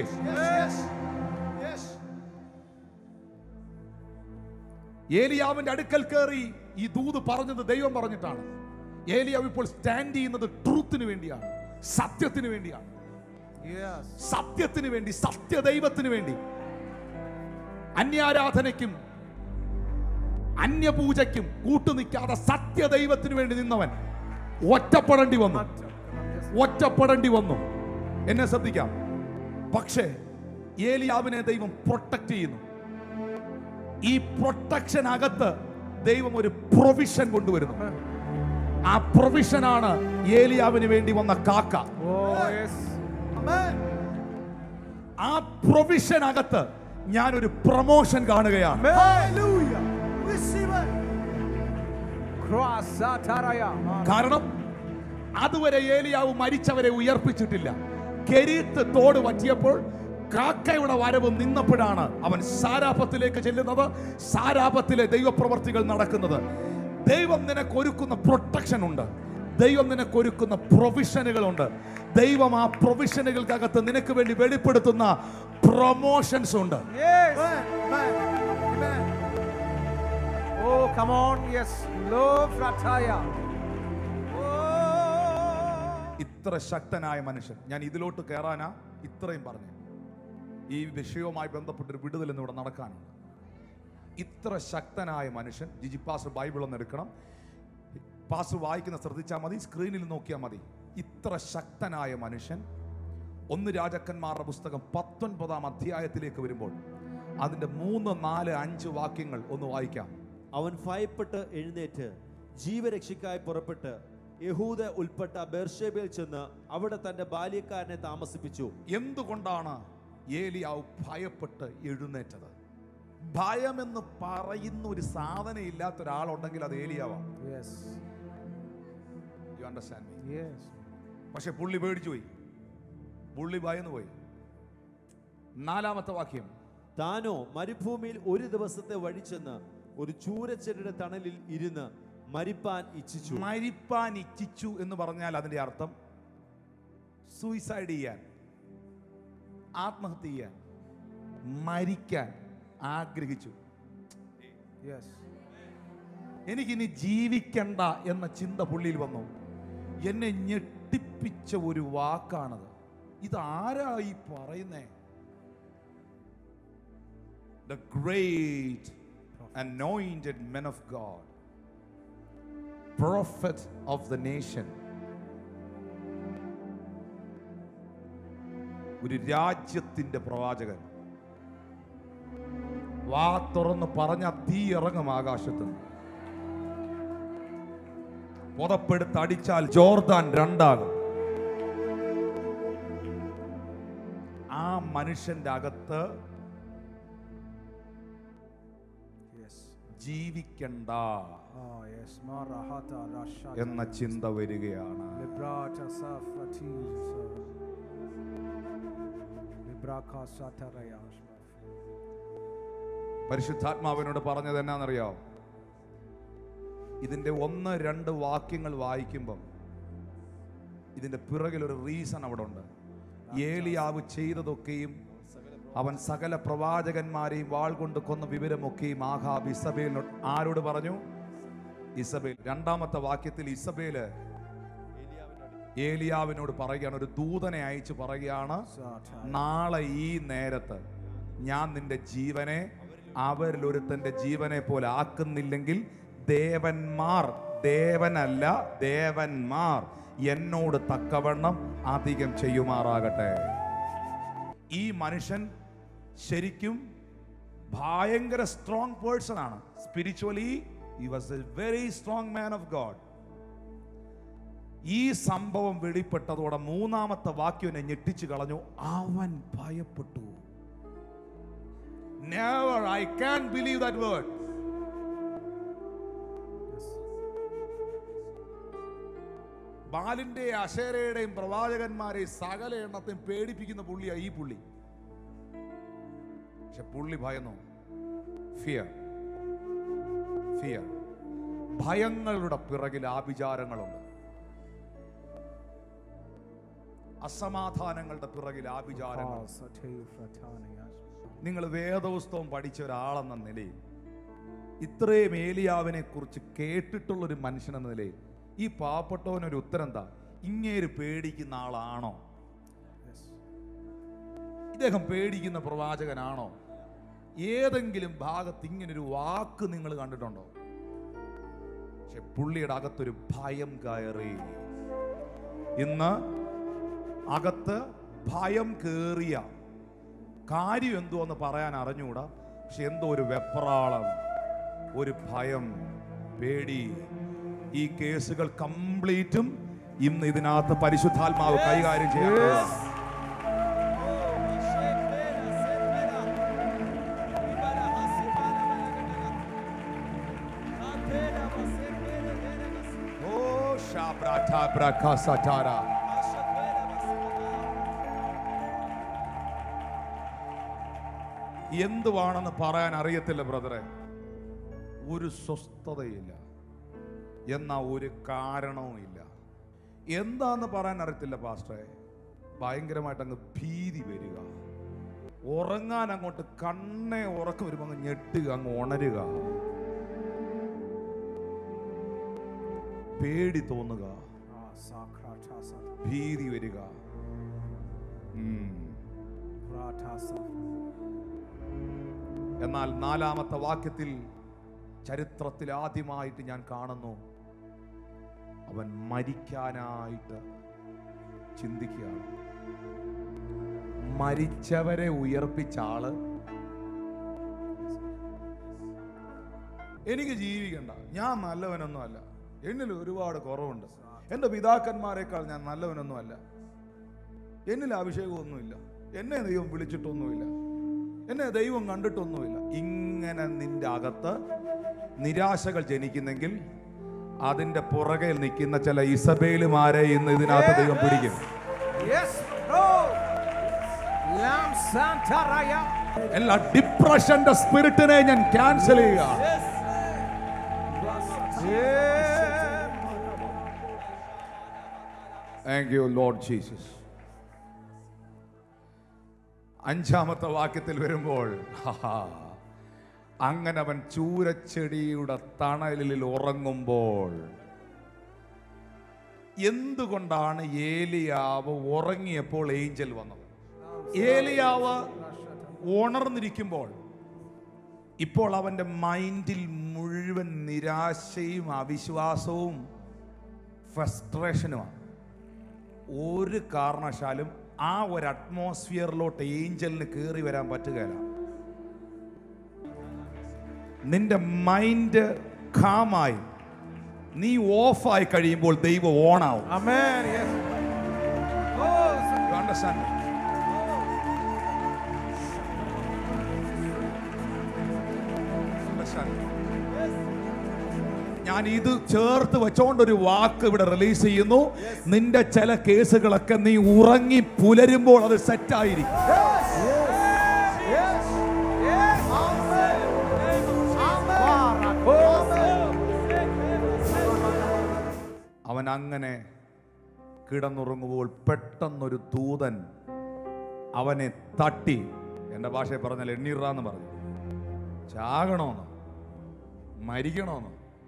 ഏലിയാവിന്റെ അടുക്കൽ കയറി ഈ ദൂത് പറഞ്ഞത് ദൈവം പറഞ്ഞിട്ടാണ് ഏലിയാവ് ഇപ്പോൾ സ്റ്റാൻഡ് ചെയ്യുന്നത് ട്രൂത്തിന് വേണ്ടിയാണ് സത്യത്തിന് വേണ്ടിയാണ് Yes. സത്യത്തിന് വേണ്ടി സത്യദൈവത്തിന് വേണ്ടി അന്യാരാധനയ്ക്കും അന്യപൂജയ്ക്കും കൂട്ടുനിൽക്കാതെ സത്യദൈവത്തിന് വേണ്ടി നിന്നവൻ ഒറ്റപ്പെടേണ്ടി വന്നു ഒറ്റപ്പെടേണ്ടി വന്നു എന്നെ ശ്രദ്ധിക്കാം പക്ഷേ ഏലിയാവിനെ ദൈവം പ്രൊട്ടക്ട് ചെയ്യുന്നു ഈ പ്രൊട്ടക്ഷൻ അകത്ത് ദൈവം ഒരു പ്രൊവിഷൻ കൊണ്ടുവരുന്നു ആ പ്രൊവിഷനാണ് ഏലിയാവിന് വേണ്ടി വന്ന കാക്ക Oh, yes. ആ പ്രൊവിഷൻ അകത്ത് ഞാനൊരു പ്രൊമോഷൻ കാണുകയാണ് Hallelujah. Receive it. Cross Sataraya. കാരണം അതുവരെ ഏലിയാവ് മരിച്ചവരെ ഉയർപ്പിച്ചിട്ടില്ല കെരീത്ത് തോട് പറ്റിയപ്പോൾ കാക്കയുടെ വരവ് നിന്നപ്പോഴാണ് അവൻ സാരാപത്തിലേക്ക് ചെല്ലുന്നത് സാരാപത്തിലെ ദൈവപ്രവർത്തികൾ നടക്കുന്നത് ദൈവം നിനക്ക് ഒരുക്കുന്ന പ്രൊട്ടക്ഷൻ ഉണ്ട് ദൈവം നിനക്ക് ഒരുക്കുന്ന പ്രൊവിഷനുകളുണ്ട് ദൈവം ആ പ്രൊവിഷനുകൾക്കകത്ത് നിനക്ക് വേണ്ടി വെളിപ്പെടുത്തുന്ന പ്രൊമോഷൻസ് ഉണ്ട് Yes. Amen. Amen. Oh, come on. Yes. Love Rataya. Oh. ഇത്ര ശക്തനായ മനുഷ്യൻ ഞാൻ ഇതിലോട്ട് കയറാനാ ഇത്രയും പറഞ്ഞു ഈ വിഷയവുമായി ബന്ധപ്പെട്ടൊരു വിടുതൽ ഇന്ന് ഇവിടെ നടക്കാനുണ്ട് ഇത്ര ശക്തനായ മനുഷ്യൻ ജിജി പാസ് ബൈബിൾ ഒന്ന് എടുക്കണം പാസ് വായിക്കുന്ന ശ്രദ്ധിച്ചാൽ മതി സ്ക്രീനിൽ നോക്കിയാൽ മതി ഇത്ര ശക്തനായ മനുഷ്യൻ ഒന്ന് രാജാക്കന്മാരുടെ പുസ്തകം പത്തൊൻപതാം അധ്യായത്തിലേക്ക് വരുമ്പോൾ അതിൻ്റെ മൂന്ന് നാല് അഞ്ച് വാക്യങ്ങൾ ഒന്ന് വായിക്കാം അവൻ ഭയപ്പെട്ട് എഴുന്നേറ്റ് ജീവരക്ഷയ്ക്കായി പുറപ്പെട്ട് യഹൂദ ഉൾപ്പെട്ട ബെർഷേബയിൽ ചെന്ന് അവിടെ തന്റെ ബാല്യക്കാരനെ താമസിപ്പിച്ചു എന്തുകൊണ്ടാണ് ഏലിയാവ് ഭയപ്പെട്ട് എഴുന്നേറ്റത് ഭയമെന്ന് പറയുന്ന ഒരു സാധനം ഇല്ലാത്ത ഒരാളുണ്ടെങ്കിൽ അത് ഏലിയാവാം Yes. You understand me Yes. പക്ഷെ പുള്ളി പേടിച്ചു പോയി പുള്ളി ഭയന്നു പോയി നാലാമത്തെ വാക്യം താനോ മരുഭൂമിയിൽ ഒരു ദിവസത്തെ വഴി ചെന്ന് ഒരു ചൂരച്ചെടിയുടെ തണലിൽ ഇരുന്ന് മരിപ്പാൻ ഇച്ഛിച്ചു മരിപ്പാൻ ഇച്ഛിച്ചു എന്ന് പറഞ്ഞാൽ അതിന്റെ അർത്ഥം സൂയിസൈഡ് ചെയ്യാൻ ആത്മഹത്യ ചെയ്യാൻ മരിക്കാൻ ആഗ്രഹിച്ചു Yes. എനിക്കിനി ജീവിക്കണ്ട എന്ന ചിന്ത പുള്ളിയിൽ വന്നു എന്നെ ഞെട്ടിപ്പിച്ച ഒരു വാക്കാണത് ഇതാരാ ഈ പറയുന്നേ the great anointed men of God, prophet of the nation. ഒരു രാജ്യത്തിന്റെ പ്രവാചകൻ വാ തുറന്ന് പറഞ്ഞ തീ ഇറങ്ങും ആകാശത്ത് നിന്ന്. പുതപ്പെടുത്ത് അടിച്ചാൽ ജോർദാൻ രണ്ടാകും ആ മനുഷ്യന്റെ അകത്ത് Yes. ജീവിക്കണ്ട Oh, yes. Marahata Rashata. എന്ന ചിന്ത വരികയാണ് Librata Safatis. Libraka Satarayash. പരിശുദ്ധാത്മാവിനോട് പറഞ്ഞത് എന്നാണെന്നറിയോ ഇതിന്റെ ഒന്ന് രണ്ട് വാക്യങ്ങൾ വായിക്കുമ്പം ഇതിന്റെ പിറകിൽ ഒരു റീസൺ അവിടെ ഉണ്ട് ഏലിയാവ് ചെയ്തതൊക്കെയും അവൻ സകല പ്രവാചകന്മാരെയും വാൾ കൊണ്ട് കൊന്ന വിവരമൊക്കെയും ആഹാബ് ഇസബേലിനോട് ആരോട് പറഞ്ഞു ഇസബേൽ രണ്ടാമത്തെ വാക്യത്തിൽ ഇസബേല് ഏലിയാവിനോട് പറയുകയാണ് ഒരു ദൂതനെ അയച്ചു പറയുകയാണ് Sata. നാളെ ഈ നേരത്ത് ഞാൻ നിന്റെ ജീവനെ അവരിൽ ഒരുത്തന്റെ ജീവനെ പോലെ ആക്കുന്നില്ലെങ്കിൽ ദേവന്മാർ ദേവനല്ല ദേവന്മാർ എന്നോട് തക്കവണ്ണം അധികം ചെയ്യുമാറാകട്ടെ ഈ മനുഷ്യൻ ശരിക്കും ഭയങ്കര സ്ട്രോങ് പേഴ്സൺ ആണ് spiritually he was a very strong man of God ഈ സംഭവം വെളിപ്പെട്ടതോടെ മൂന്നാമത്തെ വാക്യം എന്നെ ഞെട്ടിച്ചു കളഞ്ഞു അവൻ ഭയപ്പെട്ടു never I can believe that word ബാലിന്റെ അശേരയുടെയും പ്രവാചകന്മാരെയും സകല എണ്ണത്തെയും പേടിപ്പിക്കുന്ന പുള്ളിയാ ഈ പുള്ളി പക്ഷെ പുള്ളി ഭയന്നു ഫിയർ ഫിയർ ഭയങ്ങളുടെ പിറകിൽ ആഭിചാരങ്ങളുണ്ട് അസമാധാനങ്ങളുടെ പിറകിൽ ആഭിചാരങ്ങൾ നിങ്ങൾ വേദപുസ്തകം പഠിച്ച ഒരാളെന്ന നിലയിൽ ഇത്രയും ഏലിയാവിനെ കുറിച്ച് കേട്ടിട്ടുള്ള ഒരു മനുഷ്യൻ എന്ന നിലയിൽ ഈ പാവപ്പെട്ടവനൊരു ഉത്തരം എന്താ ഇങ്ങേര് പേടിക്കുന്ന ആളാണോ ഇദ്ദേഹം പേടിക്കുന്ന പ്രവാചകനാണോ ഏതെങ്കിലും ഭാഗത്ത് ഇങ്ങനൊരു വാക്ക് നിങ്ങൾ കണ്ടിട്ടുണ്ടോ പക്ഷെ പുള്ളിയുടെ അകത്തൊരു ഭയം കയറി ഇന്ന് അകത്ത് ഭയം കേറിയ കാര്യം എന്തോ എന്ന് പറയാൻ അറിഞ്ഞുകൂടാ പക്ഷെ എന്തോ ഒരു വെപ്രാളം ഒരു ഭയം പേടി ഈ കേസുകൾ കംപ്ലീറ്റും ഇന്ന് ഇതിനകത്ത് പരിശുദ്ധാത്മാവ് കൈകാര്യം ചെയ്യാൻ പോവാ. ഓ ശാബ്രാഠാബ്രാഖാസഠാര. എന്തുവാണെന്ന് പറയാൻ അറിയത്തില്ല ബ്രദറെ ഒരു സ്വസ്ഥതയില്ല എന്നാ ഒരു കാരണവും ഇല്ല എന്താന്ന് പറയാൻ അറിയത്തില്ല പാസ്റ്ററെ ഭയങ്കരമായിട്ട് അങ്ങ് ഭീതി വരിക ഉറങ്ങാൻ അങ്ങോട്ട് കണ്ണെ ഉറക്കം വരുമ്പോൾ അങ്ങ് ഞെട്ടുക അങ്ങ് ഉണരുക പേടി തോന്നുക ഭീതി വരിക ഉം. എന്നാൽ നാലാമത്തെ വാക്യത്തിൽ ചരിത്രത്തിൽ ആദ്യമായിട്ട് ഞാൻ കാണുന്നു അവൻ മരിക്കാനായിട്ട് ചിന്തിക്കുകയാണ് മരിച്ചവരെ ഉയർപ്പിച്ച ആള് എനിക്ക് ജീവിക്കണ്ട ഞാൻ നല്ലവനൊന്നും അല്ല എന്നിൽ ഒരുപാട് കുറവുണ്ട് എൻ്റെ പിതാക്കന്മാരെക്കാൾ ഞാൻ നല്ലവനൊന്നും അല്ല എന്നിൽ അഭിഷേകമൊന്നുമില്ല എന്നെ ദൈവം വിളിച്ചിട്ടൊന്നുമില്ല എന്നെ ദൈവം കണ്ടിട്ടൊന്നുമില്ല ഇങ്ങനെ നിന്റെ അകത്ത് നിരാശകൾ ജനിക്കുന്നെങ്കിൽ അതിന്റെ പുറകെ നിൽക്കുന്ന ചില ഇസബേലുമാരെ ഇന്ന് ഇതിനകത്ത് ദൈവം പിടിക്കും Yes, Lord. Lam Santa Raya. എല്ലാ ഡിപ്രഷന്റെ സ്പിരിറ്റിനെ ഞാൻ ക്യാൻസൽ ചെയ്യുക താങ്ക് യു ലോർഡ് ജീസസ് അഞ്ചാമത്തെ വാക്യത്തിൽ വരുമ്പോൾ ഹാഹാ, അങ്ങനെ അവൻ ചൂരച്ചെടിയുടെ തണലിൽ ഉറങ്ങുമ്പോൾ എന്തുകൊണ്ടാണ് ഏലിയാവ് ഉറങ്ങിയപ്പോൾ ഏഞ്ചൽ വന്നത് ഏലിയാവ് ഉണർന്നിരിക്കുമ്പോൾ ഇപ്പോൾ അവന്റെ മൈൻഡിൽ മുഴുവൻ നിരാശയും അവിശ്വാസവും ഫ്രസ്ട്രേഷനുമാണ് ഒരു കാരണവശാലും ആ ഒരു അറ്റ്മോസ്ഫിയറിലോട്ട് ഏഞ്ചലിന് കയറി വരാൻ പറ്റുകയില്ല നിന്റെ മൈൻഡ് ഖാമായി നീ ഓഫായി കഴിയുമ്പോൾ ദൈവം ഓണാവും Amen. Yes. You understand me? Understand me? ഞാൻ ഇത് ചേർത്ത് വെച്ചോണ്ട് ഒരു വാക്ക് ഇവിടെ റിലീസ് ചെയ്യുന്നു നിന്റെ ചില കേസുകളൊക്കെ നീ ഉറങ്ങി പുലരുമ്പോൾ അത് സെറ്റായിരിക്കും അവൻ അങ്ങനെ കിടന്നുറങ്ങുമ്പോൾ പെട്ടെന്നൊരു ദൂതൻ അവനെ തട്ടി എൻ്റെ ഭാഷയിൽ പറഞ്ഞാൽ എണ്ണീറാന്ന് പറഞ്ഞു ചാകണോന്ന് മരിക്കണോന്ന്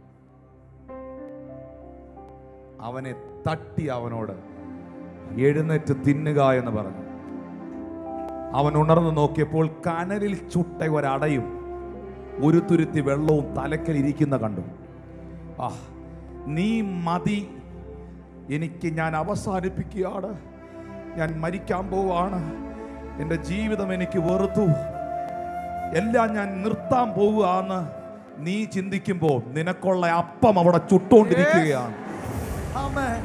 അവനെ തട്ടി അവനോട് എഴുന്നേറ്റ് തിന്നുക എന്ന് പറഞ്ഞു അവൻ ഉണർന്നു നോക്കിയപ്പോൾ കനലിൽ ചുട്ട ഒരടയും ഒരു തുരുത്തി വെള്ളവും തലക്കൽ ഇരിക്കുന്ന കണ്ടു ആ നീ മതി എനിക്ക് ഞാൻ അവസാനിപ്പിക്കുകയാണ് ഞാൻ മരിക്കാൻ പോവാണ് എൻ്റെ ജീവിതം എനിക്ക് വെറുത്തു എല്ലാം ഞാൻ നിർത്താൻ പോവുകയാന്ന് നീ ചിന്തിക്കുമ്പോൾ നിനക്കുള്ള അപ്പം അവിടെ ചുട്ടുകൊണ്ടിരിക്കുകയാണ് Amen.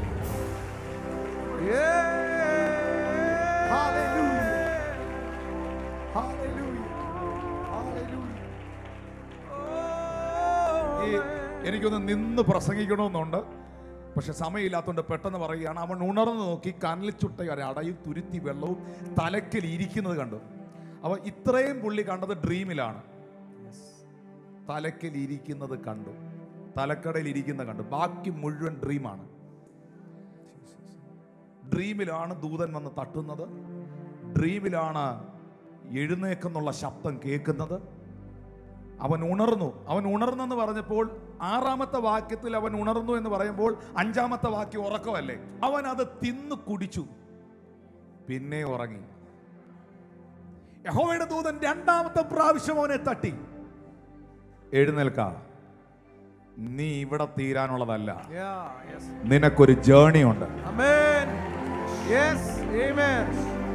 Hallelujah. Hallelujah. Hallelujah. ഈ എനിക്കൊന്ന് നിന്ന് പ്രസംഗിക്കണമെന്നുണ്ട് പക്ഷെ സമയമില്ലാത്തതുകൊണ്ട് പെട്ടെന്ന് പറയുകയാണ് അവൻ ഉണർന്നു നോക്കി കനലിൽ ചുട്ട ഒരു അടയും തുരുത്തി വെള്ളവും തലക്കൽ ഇരിക്കുന്നത് കണ്ടു അവ ഇത്രയും പുള്ളി കണ്ടത് ഡ്രീമിലാണ് തലക്കൽ ഇരിക്കുന്നത് കണ്ടു തലക്കടയിൽ ഇരിക്കുന്നത് കണ്ടു ബാക്കി മുഴുവൻ ഡ്രീമാണ് ഡ്രീമിലാണ് ദൂതൻ വന്ന് തട്ടുന്നത് ഡ്രീമിലാണ് എഴുന്നേക്കെന്നുള്ള ശബ്ദം കേൾക്കുന്നത് അവൻ ഉണർന്നു അവൻ ഉണർന്നെന്ന് പറഞ്ഞപ്പോൾ ആറാമത്തെ വാക്യത്തിൽ അവൻ ഉണർന്നു എന്ന് പറയുമ്പോൾ അഞ്ചാമത്തെ വാക്യം ഉറക്കമല്ലേ അവൻ അത് തിന്നു കുടിച്ചു പിന്നെ ഉറങ്ങി യഹോവയുടെ ദൂതൻ രണ്ടാമത്തെ പ്രാവശ്യം അവനെ തട്ടി എഴുന്നേൽക്ക നീ ഇവിടെ തീരാനുള്ളതല്ല Yeah, yes. നിനക്കൊരു ജേണി ഉണ്ട് Amen. Yes, amen.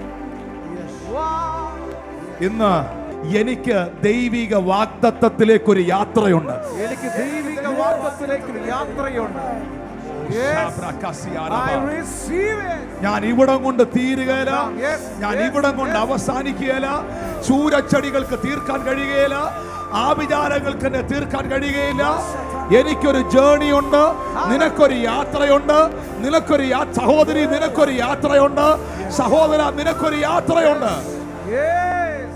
Wow. ഇന്ന് എനിക്ക് ദൈവിക വാഗ്ദത്തത്തിലേക്കൊരു യാത്രയുണ്ട് എനിക്ക് ദൈവിക വാർത്തത്തിലേക്ക് ഒരു യാത്രയുണ്ട് Yes, I receive it. ഞാൻ ഇവിടം കൊണ്ട് തീരുകയില്ല Yes, ഞാൻ yes, ഇവിടം കൊണ്ട് yes. അവസാനിക്കുകയില്ല ചൂരച്ചെടികൾക്ക് തീർക്കാൻ കഴിയുകയില്ല ആഭിചാരങ്ങൾക്ക് എന്നെ തീർക്കാൻ കഴിയുകയില്ല എനിക്കൊരു ജേണി ഉണ്ട് നിനക്കൊരു യാത്രയുണ്ട് നിനക്കൊരു യാ- സഹോദരി നിനക്കൊരു യാത്രയുണ്ട് സഹോദര നിനക്കൊരു യാത്രയുണ്ട് Yes.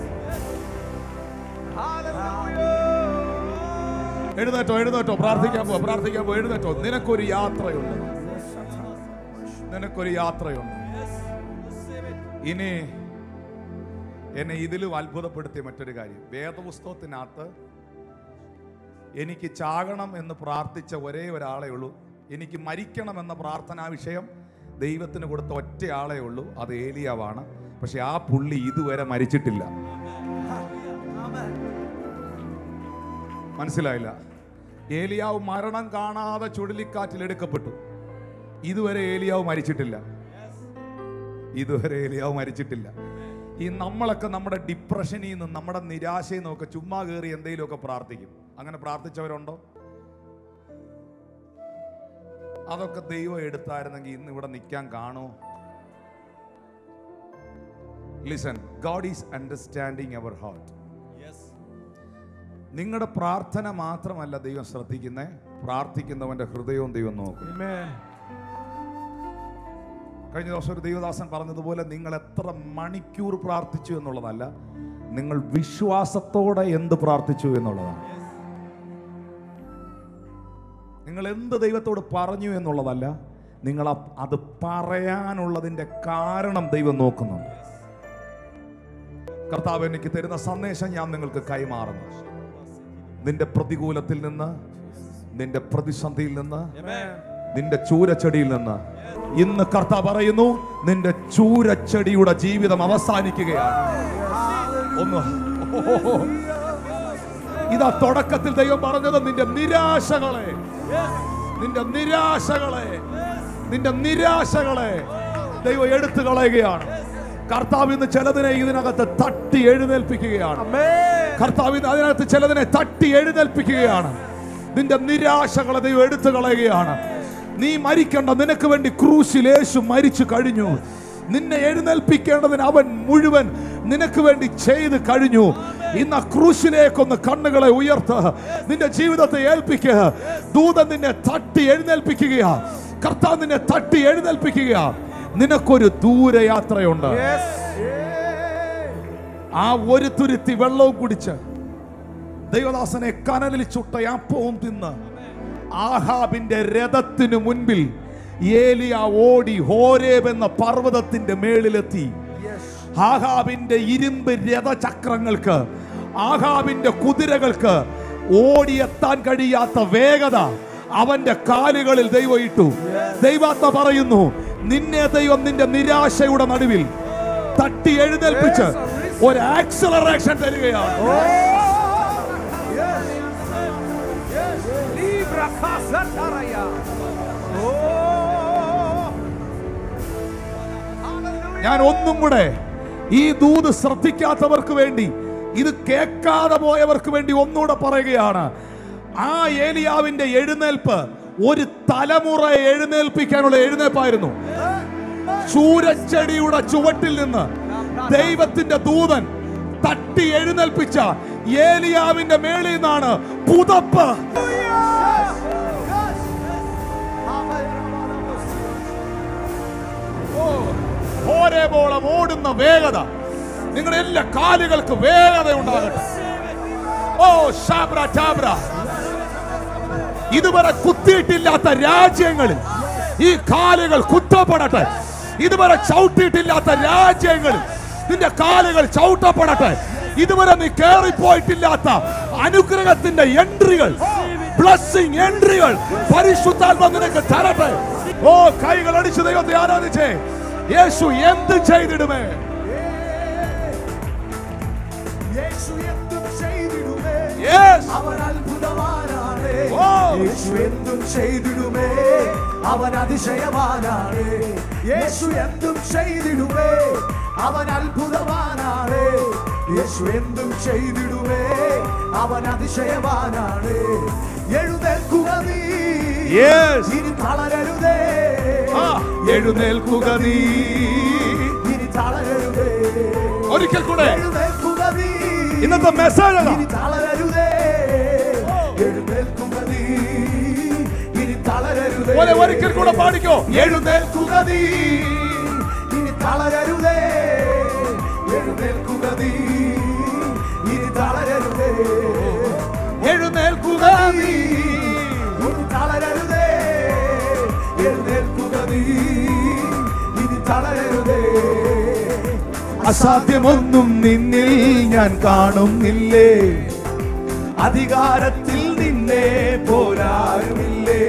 Hallelujah. എഴുന്നേറ്റോ എഴുന്നേറ്റോ പ്രാർത്ഥിക്കാൻ പോ പ്രാർത്ഥിക്കാൻ പോ എഴുന്നേറ്റോ നിനക്കൊരു യാത്രയുണ്ട് നിനക്കൊരു യാത്രയുണ്ട് ഇനി എന്നെ ഇതിലും അത്ഭുതപ്പെടുത്തിയ മറ്റൊരു കാര്യം വേദപുസ്തകത്തിനകത്ത് എനിക്ക് ചാകണം എന്ന് പ്രാർത്ഥിച്ച ഒരേ ഒരാളേ ഉള്ളൂ എനിക്ക് മരിക്കണം എന്ന പ്രാർത്ഥനാ വിഷയം ദൈവത്തിന് കൊടുത്ത ഒറ്റയാളേ ഉള്ളൂ അത് ഏലിയാവാണ് പക്ഷെ ആ പുള്ളി ഇതുവരെ മരിച്ചിട്ടില്ല മനസ്സിലായില്ല ഏലിയാവ് മരണം കാണാതെ ചുഴലിക്കാറ്റിൽ എടുക്കപ്പെട്ടു ഇതുവരെ ഏലിയാവ് മരിച്ചിട്ടില്ല ഇതുവരെ ഏലിയാവ് മരിച്ചിട്ടില്ല ഈ നമ്മളൊക്കെ നമ്മുടെ ഡിപ്രഷനിൽ നിന്നും നമ്മുടെ നിരാശയിൽ നിന്നൊക്കെ ചുമ്മാ കയറി എന്തെങ്കിലുമൊക്കെ പ്രാർത്ഥിക്കും അങ്ങനെ പ്രാർത്ഥിച്ചവരുണ്ടോ അതൊക്കെ ദൈവം എടുത്തായിരുന്നെങ്കിൽ ഇന്ന് ഇവിടെ നിൽക്കാൻ കാണുമോ listen God is understanding our heart നിങ്ങളുടെ പ്രാർത്ഥന മാത്രമല്ല ദൈവം ശ്രദ്ധിക്കുന്നേ പ്രാർത്ഥിക്കുന്നവന്റെ ഹൃദയവും ദൈവം നോക്കും Amen. കഴിഞ്ഞ ദിവസം ഒരു ദൈവദാസൻ പറഞ്ഞതുപോലെ നിങ്ങൾ എത്ര മണിക്കൂർ പ്രാർത്ഥിച്ചു എന്നുള്ളതല്ല നിങ്ങൾ വിശ്വാസത്തോടെ എന്ത് പ്രാർത്ഥിച്ചു എന്നുള്ളതാണ് നിങ്ങൾ എന്ത് ദൈവത്തോട് പറഞ്ഞു എന്നുള്ളതല്ല നിങ്ങൾ അ- അത് പറയാനുള്ളതിന്റെ കാരണം ദൈവം നോക്കുന്നുണ്ട് കർത്താവ് എനിക്ക് തരുന്ന സന്ദേശം ഞാൻ നിങ്ങൾക്ക് കൈമാറുന്നു നിന്റെ പ്രതികൂലത്തിൽ നിന്ന് നിന്റെ പ്രതിസന്ധിയിൽ നിന്ന് നിന്റെ ചൂരച്ചെടിയിൽ നിന്ന് ഇന്ന് കർത്താവ് പറയുന്നു നിന്റെ ചൂരച്ചെടിയുടെ ജീവിതം അവസാനിക്കുകയാണ് ഒന്ന് ഓഹോ. ഇതാ തുടക്കത്തിൽ ദൈവം പറഞ്ഞത് നിന്റെ നിരാശകളെ നിന്റെ നിരാശകളെ നിന്റെ നിരാശകളെ ദൈവം എടുത്തു കളയുകയാണ് കർത്താവ് ഇന്ന് ചിലതിനെ ഇതിനകത്ത് തട്ടി എഴുന്നേൽപ്പിക്കുകയാണ് കർത്താവ് ഇന്ന് അതിനകത്ത് ചിലതിനെ തട്ടി എഴുന്നേൽപ്പിക്കുകയാണ് നിന്റെ നിരാശകളെ ദൈവം എടുത്തു കളയുകയാണ് നീ മരിക്കേണ്ട നിനക്ക് വേണ്ടി ക്രൂശിൽ യേശു മരിച്ചു കഴിഞ്ഞു നിന്നെ എഴുന്നേൽപ്പിക്കേണ്ടതിന് അവൻ മുഴുവൻ നിനക്ക് വേണ്ടി ചെയ്ത് കഴിഞ്ഞു ഇന്ന് ആ ക്രൂശിലേക്കൊന്ന് കണ്ണുകളെ ഉയർത്ത് നിന്റെ ജീവിതത്തെ ഏൽപ്പിക്കുക ദൂതൻ നിന്നെ തട്ടി എഴുന്നേൽപ്പിക്കുകയാ കർത്താവ് നിന്നെ തട്ടി എഴുന്നേൽപ്പിക്കുകയാ നിനക്കൊരു ദൂരയാത്രയുണ്ട് Yes. ആ ഒരു തുരുത്തി വെള്ളവും കുടിച്ച് ദൈവദാസനെ കനലിൽ ചുട്ട അപ്പവും തിന്ന് ആഹാബിന്റെ രഥത്തിനു മുൻപിൽ ഏലിയ ഓടി ഹോരേബ് എന്ന പർവ്വതത്തിന്റെ മേളിലെത്തി ആഹാബിന്റെ ഇരുമ്പ് രഥചക്രങ്ങൾക്ക് ആഹാബിന്റെ കുതിരകൾക്ക് ഓടിയെത്താൻ കഴിയാത്ത വേഗത അവന്റെ കാലുകളിൽ ദൈവം ഇട്ടു ദൈവാത്മ പറയുന്നു നിന്നെ ദൈവം നിന്റെ നിരാശയുടെ നടുവിൽ തട്ടി എഴുന്നേൽപ്പിച്ച് ഒരു ആക്സലറേഷൻ തരികയാണ് Libra casa taraya. Oh. Hallelujah. ഞാൻ ഒന്നും കൂടെ ഈ ദൂത് ശ്രദ്ധിക്കാത്തവർക്ക് വേണ്ടി ഇത് കേൾക്കാതെ പോയവർക്ക് വേണ്ടി ഒന്നുകൂടെ പറയുകയാണ് ആ ഏലിയാവിന്റെ എഴുന്നേൽപ്പ് ഒരു തലമുറ എഴുന്നേൽപ്പിക്കാനുള്ള എഴുന്നേൽപ്പായിരുന്നു ചൂരച്ചെടിയുടെ ചുവട്ടിൽ നിന്ന് ദൈവത്തിന്റെ ദൂതൻ തട്ടി എഴുന്നേൽപ്പിച്ച ഏലിയാവിന്റെ മേളിൽ നിന്നാണ് പുതപ്പ് Yes. Amen. കോരേബോളം ഓടുന്ന വേഗത നിങ്ങളുടെ എല്ലാ കാലുകൾക്ക് വേഗത ഉണ്ടാകട്ടെ ഓ ഷാബ്ര ടാബ്ര ഇതുവരെ കുത്തിയിട്ടില്ലാത്ത രാജ്യങ്ങളിൽ ഈ കാലുകൾ കുത്തപ്പെടട്ടെ ഇതുവരെ ചവിട്ടിയിട്ടില്ലാത്ത രാജ്യങ്ങളിൽ നിന്റെ കാലുകൾ ചവിട്ടപ്പെടട്ടെ ഇതുവരെ നീ കേറിപ്പോയിട്ടില്ലാത്ത അനുഗ്രഹത്തിന്റെ എൻട്രികൾ ബ്ലസ്സിംഗ് എൻട്രികൾ പരിശുദ്ധാത്മ നിനക്ക് തരട്ടെ ഓ കൈകൾ അടിച്ച് ദൈവത്തെ ആരാധിച്ചേ യേശു എന്ത് ചെയ്തിടുമേ യേശു എന്തും ചെയ്തിടുമേ Yes. അവൻ അത്ഭുതവാനാണ് ഓ. യേശു എന്തും ചെയ്തിടുമേ അവൻ അതിശയവാനാണ് യേശു എന്തും ചെയ്തിടുമേ അവൻ അത്ഭുതവാനാണ് യേശു എന്തും ചെയ്തിടുമേ അവൻ അതിശയവാനാണ് എഴുന്നേൽക്കുക നീ Yes. ഇനി തളരരുതേ ആ, എഴുന്നേൽക്കുക നീ ഇനി തളരരുതേ ഒരിക്കൽ കൂടെ എഴുന്നേൽക്കുക നീ ഇന്നത്തെ മെസ്സേജ് ഇനി തളരരുതേ എഴുന്നേൽക്കുക നീ ഇനി തളരരുതേ പോലെ ഒരിക്കൽ കൂടെ പാടിക്കോ എഴുന്നേൽക്കുക നീ ഇനി തളരരുതേ എഴുന്നേൽക്കുക നീ ഇനി തളരരുതേ എഴുന്നേൽക്കുക നീ ഇനി തളരരുതേ എഴുന്നേൽക്കുക നീ ഇനി തളരരുതേ അസാധ്യമൊന്നും നിന്നിൽ ഞാൻ കാണുന്നില്ലേ അധികാരത്തിൽ നിന്നെ പോരാരുമില്ലേ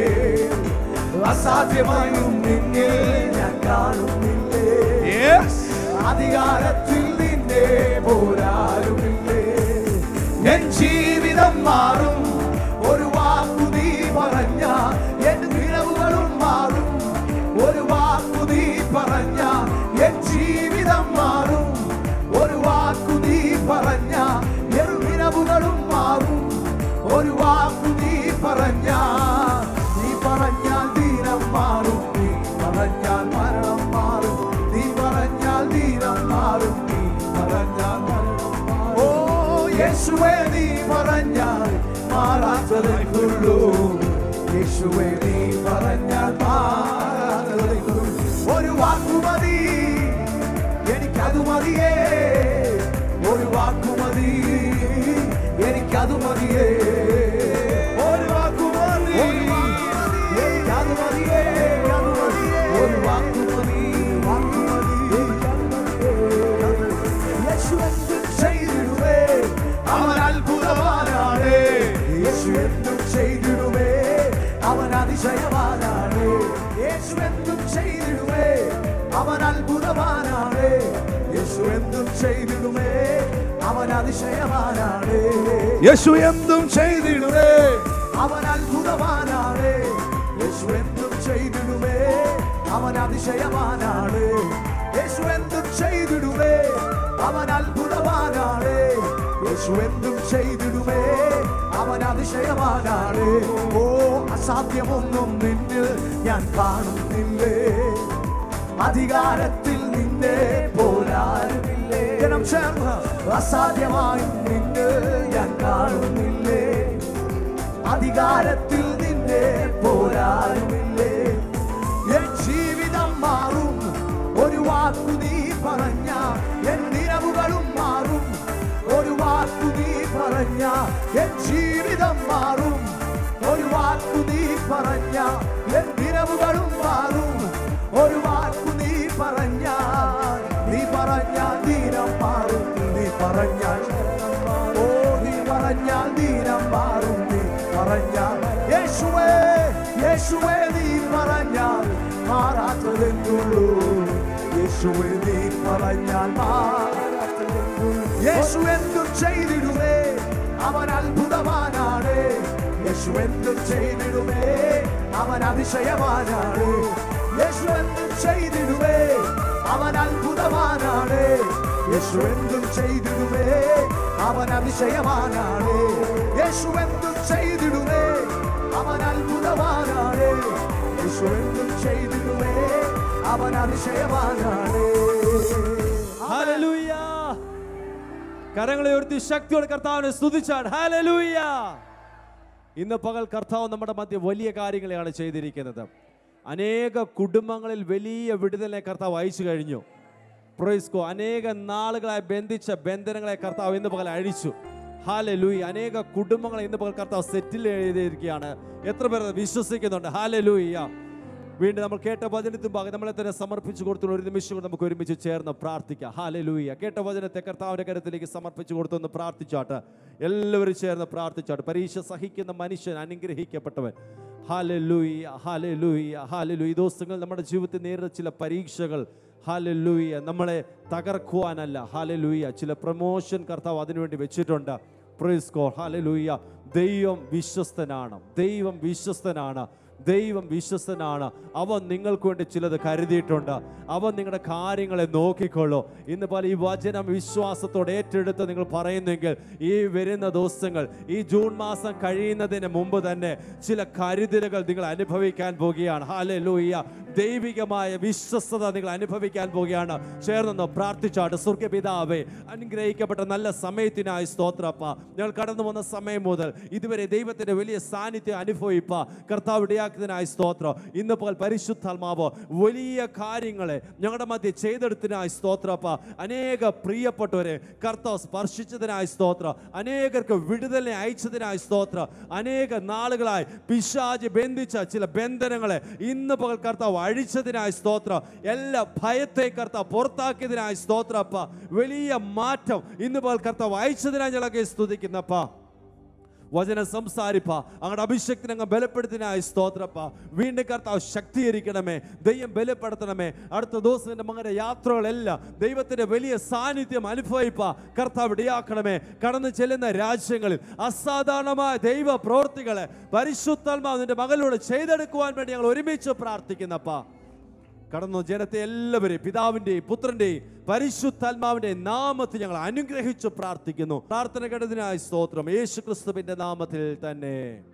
അസാധ്യമായും നിന്നിൽ ഞാൻ കാണുന്നില്ലേ Yes. അധികാരത്തിൽ നിന്നെ പോരാരുമില്ലേ എൻ ജീവിതം മാറും ഒരു വാക്കു നീ പറഞ്ഞ എൻ നിലവുകളും മാറും ഒരു വാക്കു നീ പറഞ്ഞ എൻ ജീവിതം മാറും ഒരു വാക്കു നീ പറഞ്ഞ എൻ നിലവുകളും മാറും ഒരു വാക്കു നീ പറഞ്ഞ നീ പറഞ്ഞാൽ ദീനം മാറും നീ പറഞ്ഞാൽ മരണം മാറും നീ പറഞ്ഞാൽ ദീനം മാറും നീ പറഞ്ഞാൽ മരണം മാറും ഓ യേശുവേ നീ പറഞ്ഞാൽ മാറാത്തതെന്നുള്ളൂ യേശുവേ നീ പറഞ്ഞാൽ മാറാത്തതെന്നുള്ളൂ ഒരു വാക്കു മതി എനിക്കത് മതിയേ ഒരു വാക്കു മതി എനിക്കത് മതിയേ ഒരു വാക്കു മതി എനിക്കത് മതിയേ അത് മതിയേ ഒരു വാക്കു മതി വാക്കു മതി യേശു എന്തും ചെയ്തിടുവേ അവൻ അത്ഭുതവാനാണ് യേശു എന്തും ചെയ്തിടുവേ അവൻ അതിശയവാനാണ് യേശു എന്തും ചെയ്തിടുവേ അവൻ അത്ഭുതവാനാണ് യേശു എന്തും ചെയ്തിടുമേ അവൻ അതിശയവാനാണ് യേശു എന്തും ചെയ്തിടുവേ അവൻ അത്ഭുതവാനാണ് യേശു എന്തും ചെയ്തിടുമേ അവൻ അതിശയവാനാണ് യേശു എന്തും ചെയ്തിടുമേ അവൻ അത്ഭുതവാനാണ് യേശു എന്തും ചെയ്തിടുമേ അവൻ അതിശയവാനാണ് ഓ അസാധ്യമൊന്നും നിന്നിൽ ഞാൻ കാണുന്നില്ലേ അധികാരത്തിൽ നിന്നെ പോരാരുമില്ലേ ജനം ചേർന്ന് അസാധ്യമായും നിന്നെ ഞാൻ കാണുന്നില്ലേ അധികാരത്തിൽ നിന്നെ പോരാരുമില്ലേ എൻ ജീവിതം മാറും ഒരു വാക്കു നീ പറഞ്ഞ എൻ നിലവുകളും മാറും ഒരു വാക്കു നീ പറഞ്ഞ എൻ ജീവിതം മാറും ഒരു വാക്കു നീ പറഞ്ഞ എൻ നിലവുകളും മാറും ഒരു വാക്കു നീ പറഞ്ഞ നീ പറഞ്ഞാൽ ദീനം മാറും നീ പറഞ്ഞാൽ ഓ നീ പറഞ്ഞാൽ ദീനം മാറും നീ പറഞ്ഞാൽ യേശുവേ യേശുവേ നീ പറഞ്ഞാൽ മാറാത്തതെന്നുള്ളൂ യേശുവേ നീ പറഞ്ഞാൽ മാറാത്തതെന്നുള്ളൂ യേശു എന്തും ചെയ്തിടുമേ അവൻ അത്ഭുതവാനാണ് യേശു എന്തും ചെയ്തിടുമേ അവൻ അതിശയവാനാണ് യേശു എന്തും ചെയ്തിടുമേ അവൻ അത്ഭുതവാനാണ് യേശു എന്തും ചെയ്തിടുമേ അവൻ അതിശയവാനാണ് യേശു എന്തും ചെയ്തിടുമേ അവൻ അത്ഭുതവാനാണ് യേശു എന്തും ചെയ്തിടുമേ അവൻ അതിശയവാനാണ് ഹല്ലേലൂയ കരങ്ങളെ ഉയർത്തി ശക്തിയോടെ കർത്താവിനെ സ്തുതിച്ചാൽ ഹല്ലേലൂയ ഇന്ന് പകൽ കർത്താവ് നമ്മുടെ മധ്യ വലിയ കാര്യങ്ങളെയാണ് ചെയ്തിരിക്കുന്നത് അനേക കുടുംബങ്ങളിൽ വലിയ വിടുതലിനെ കർത്താവ് അയച്ചു കഴിഞ്ഞു പ്രൊയ്സ്കോ അനേക നാളുകളായി ബന്ധിച്ച ബന്ധനങ്ങളെ കർത്താവ് ഇന്ന് പകൽ അഴിച്ചു ഹാലെ ലൂയി അനേക കുടുംബങ്ങളെ ഇന്ന് പകൽ കർത്താവ് സെറ്റിൽ ചെയ്തിരിക്കുകയാണ് എത്ര പേർ അത് വിശ്വസിക്കുന്നുണ്ട് ഹാലെ ലൂയ്യ വീണ്ടും നമ്മൾ കേട്ട വചനത്തിന് ഭാഗം നമ്മളെ തന്നെ സമർപ്പിച്ചു കൊടുത്തു ഒരു നിമിഷം കൂടി നമുക്ക് ഒരുമിച്ച് ചേർന്ന് പ്രാർത്ഥിക്കാം ഹാലെ ലൂയ്യ കേട്ട വചനത്തെ കർത്താവിന്റെ കരത്തിലേക്ക് സമർപ്പിച്ചു കൊടുത്തു ഒന്ന് പ്രാർത്ഥിച്ചാട്ട് എല്ലാവരും ചേർന്ന് പ്രാർത്ഥിച്ചാട്ട് പരീക്ഷ സഹിക്കുന്ന മനുഷ്യൻ അനുഗ്രഹിക്കപ്പെട്ടവൻ hallelujah hallelujah hallelujah ദിവസങ്ങൾ നമ്മുടെ ജീവിതത്തിൽ നേരിടുന്ന ചില പരീക്ഷകൾ ഹാലെ ലൂയ്യ നമ്മളെ തകർക്കുവാനല്ല ഹാലെ ലൂയ്യ ചില പ്രമോഷൻ കർത്താവ് അതിനുവേണ്ടി വെച്ചിട്ടുണ്ട് പ്രീസ്കോ ഹാലെ ലൂയ്യ ദൈവം വിശ്വസ്തനാണ് ദൈവം വിശ്വസ്തനാണ് ദൈവം വിശ്വസ്തനാണ് അവൻ നിങ്ങൾക്ക് വേണ്ടി ചിലത് കരുതിയിട്ടുണ്ട് അവൻ നിങ്ങളുടെ കാര്യങ്ങളെ നോക്കിക്കൊള്ളൂ ഇന്ന് പോലെ ഈ വചനം വിശ്വാസത്തോടെ ഏറ്റെടുത്ത് നിങ്ങൾ പറയുന്നെങ്കിൽ ഈ വരുന്ന ദിവസങ്ങൾ ഈ ജൂൺ മാസം കഴിയുന്നതിന് മുമ്പ് തന്നെ ചില കരുതലുകൾ നിങ്ങൾ അനുഭവിക്കാൻ പോകുകയാണ് ഹാലെ ലൂയ്യ ദൈവികമായ വിശ്വസ്തത നിങ്ങൾ അനുഭവിക്കാൻ പോകുകയാണ് ചേർന്നൊന്ന് പ്രാർത്ഥിച്ചാട്ട് സ്വർഗപിതാവേ അനുഗ്രഹിക്കപ്പെട്ട നല്ല സമയത്തിനായി സ്തോത്രപ്പ ഞങ്ങൾ കടന്നു വന്ന സമയം മുതൽ ഇതുവരെ ദൈവത്തിന്റെ വലിയ സാന്നിധ്യം അനുഭവിപ്പ കർത്താവ് ഇടയാക്കുന്നതിനായി സ്തോത്രം ഇന്ന് പോൽ പരിശുദ്ധാത്മാവ് വലിയ കാര്യങ്ങളെ ഞങ്ങളുടെ മധ്യ ചെയ്തെടുത്തതിനായി സ്തോത്രപ്പ അനേക പ്രിയപ്പെട്ടവരെ കർത്താവ് സ്പർശിച്ചതിനായി സ്തോത്രം അനേകർക്ക് വിടുതലിനെ അയച്ചതിനായി സ്തോത്രം അനേക നാളുകളായി പിശാജ് ബന്ധിച്ച ചില ബന്ധനങ്ങളെ ഇന്ന് പകൽ കർത്താവ് അഴിച്ചതിനായി സ്തോത്രം എല്ലാ ഭയത്തെ കർത്താവ് പുറത്താക്കിയതിനായി സ്തോത്രപ്പ വലിയ മാറ്റം ഇന്ന് പകൽ കർത്താവ് അയച്ചതിനായി ഞങ്ങളൊക്കെ സ്തുതിക്കുന്നപ്പ വചനം സംസാരിപ്പ അങ്ങയുടെ അഭിഷക്തിനെ അങ്ങ് ബലപ്പെടുത്തിനായി സ്തോത്രപ്പ വീണ്ടും കർത്താവ് ശക്തീകരിക്കണമേ ദൈവം ബലപ്പെടുത്തണമേ അടുത്ത ദിവസം എൻ്റെ മകന്റെ യാത്രകളെല്ലാം ദൈവത്തിന്റെ വലിയ സാന്നിധ്യം അനുഭവിപ്പ കർത്താവ് ഇടയാക്കണമേ കടന്നു ചെല്ലുന്ന രാജ്യങ്ങളിൽ അസാധാരണമായ ദൈവ പ്രവൃത്തികളെ പരിശുദ്ധാത്മാവ് നിന്റെ മകളിലൂടെ ചെയ്തെടുക്കുവാൻ വേണ്ടി ഞങ്ങൾ ഒരുമിച്ച് പ്രാർത്ഥിക്കുന്നപ്പ കടന്നു ജനത്തെ എല്ലാവരെയും പിതാവിന്റെയും പുത്രന്റെയും പരിശുദ്ധാത്മാവിന്റെ നാമത്തിൽ ഞങ്ങൾ അനുഗ്രഹിച്ചു പ്രാർത്ഥിക്കുന്നു പ്രാർത്ഥന കേട്ടതിനായി സ്തോത്രം യേശു ക്രിസ്തുവിന്റെ നാമത്തിൽ തന്നെ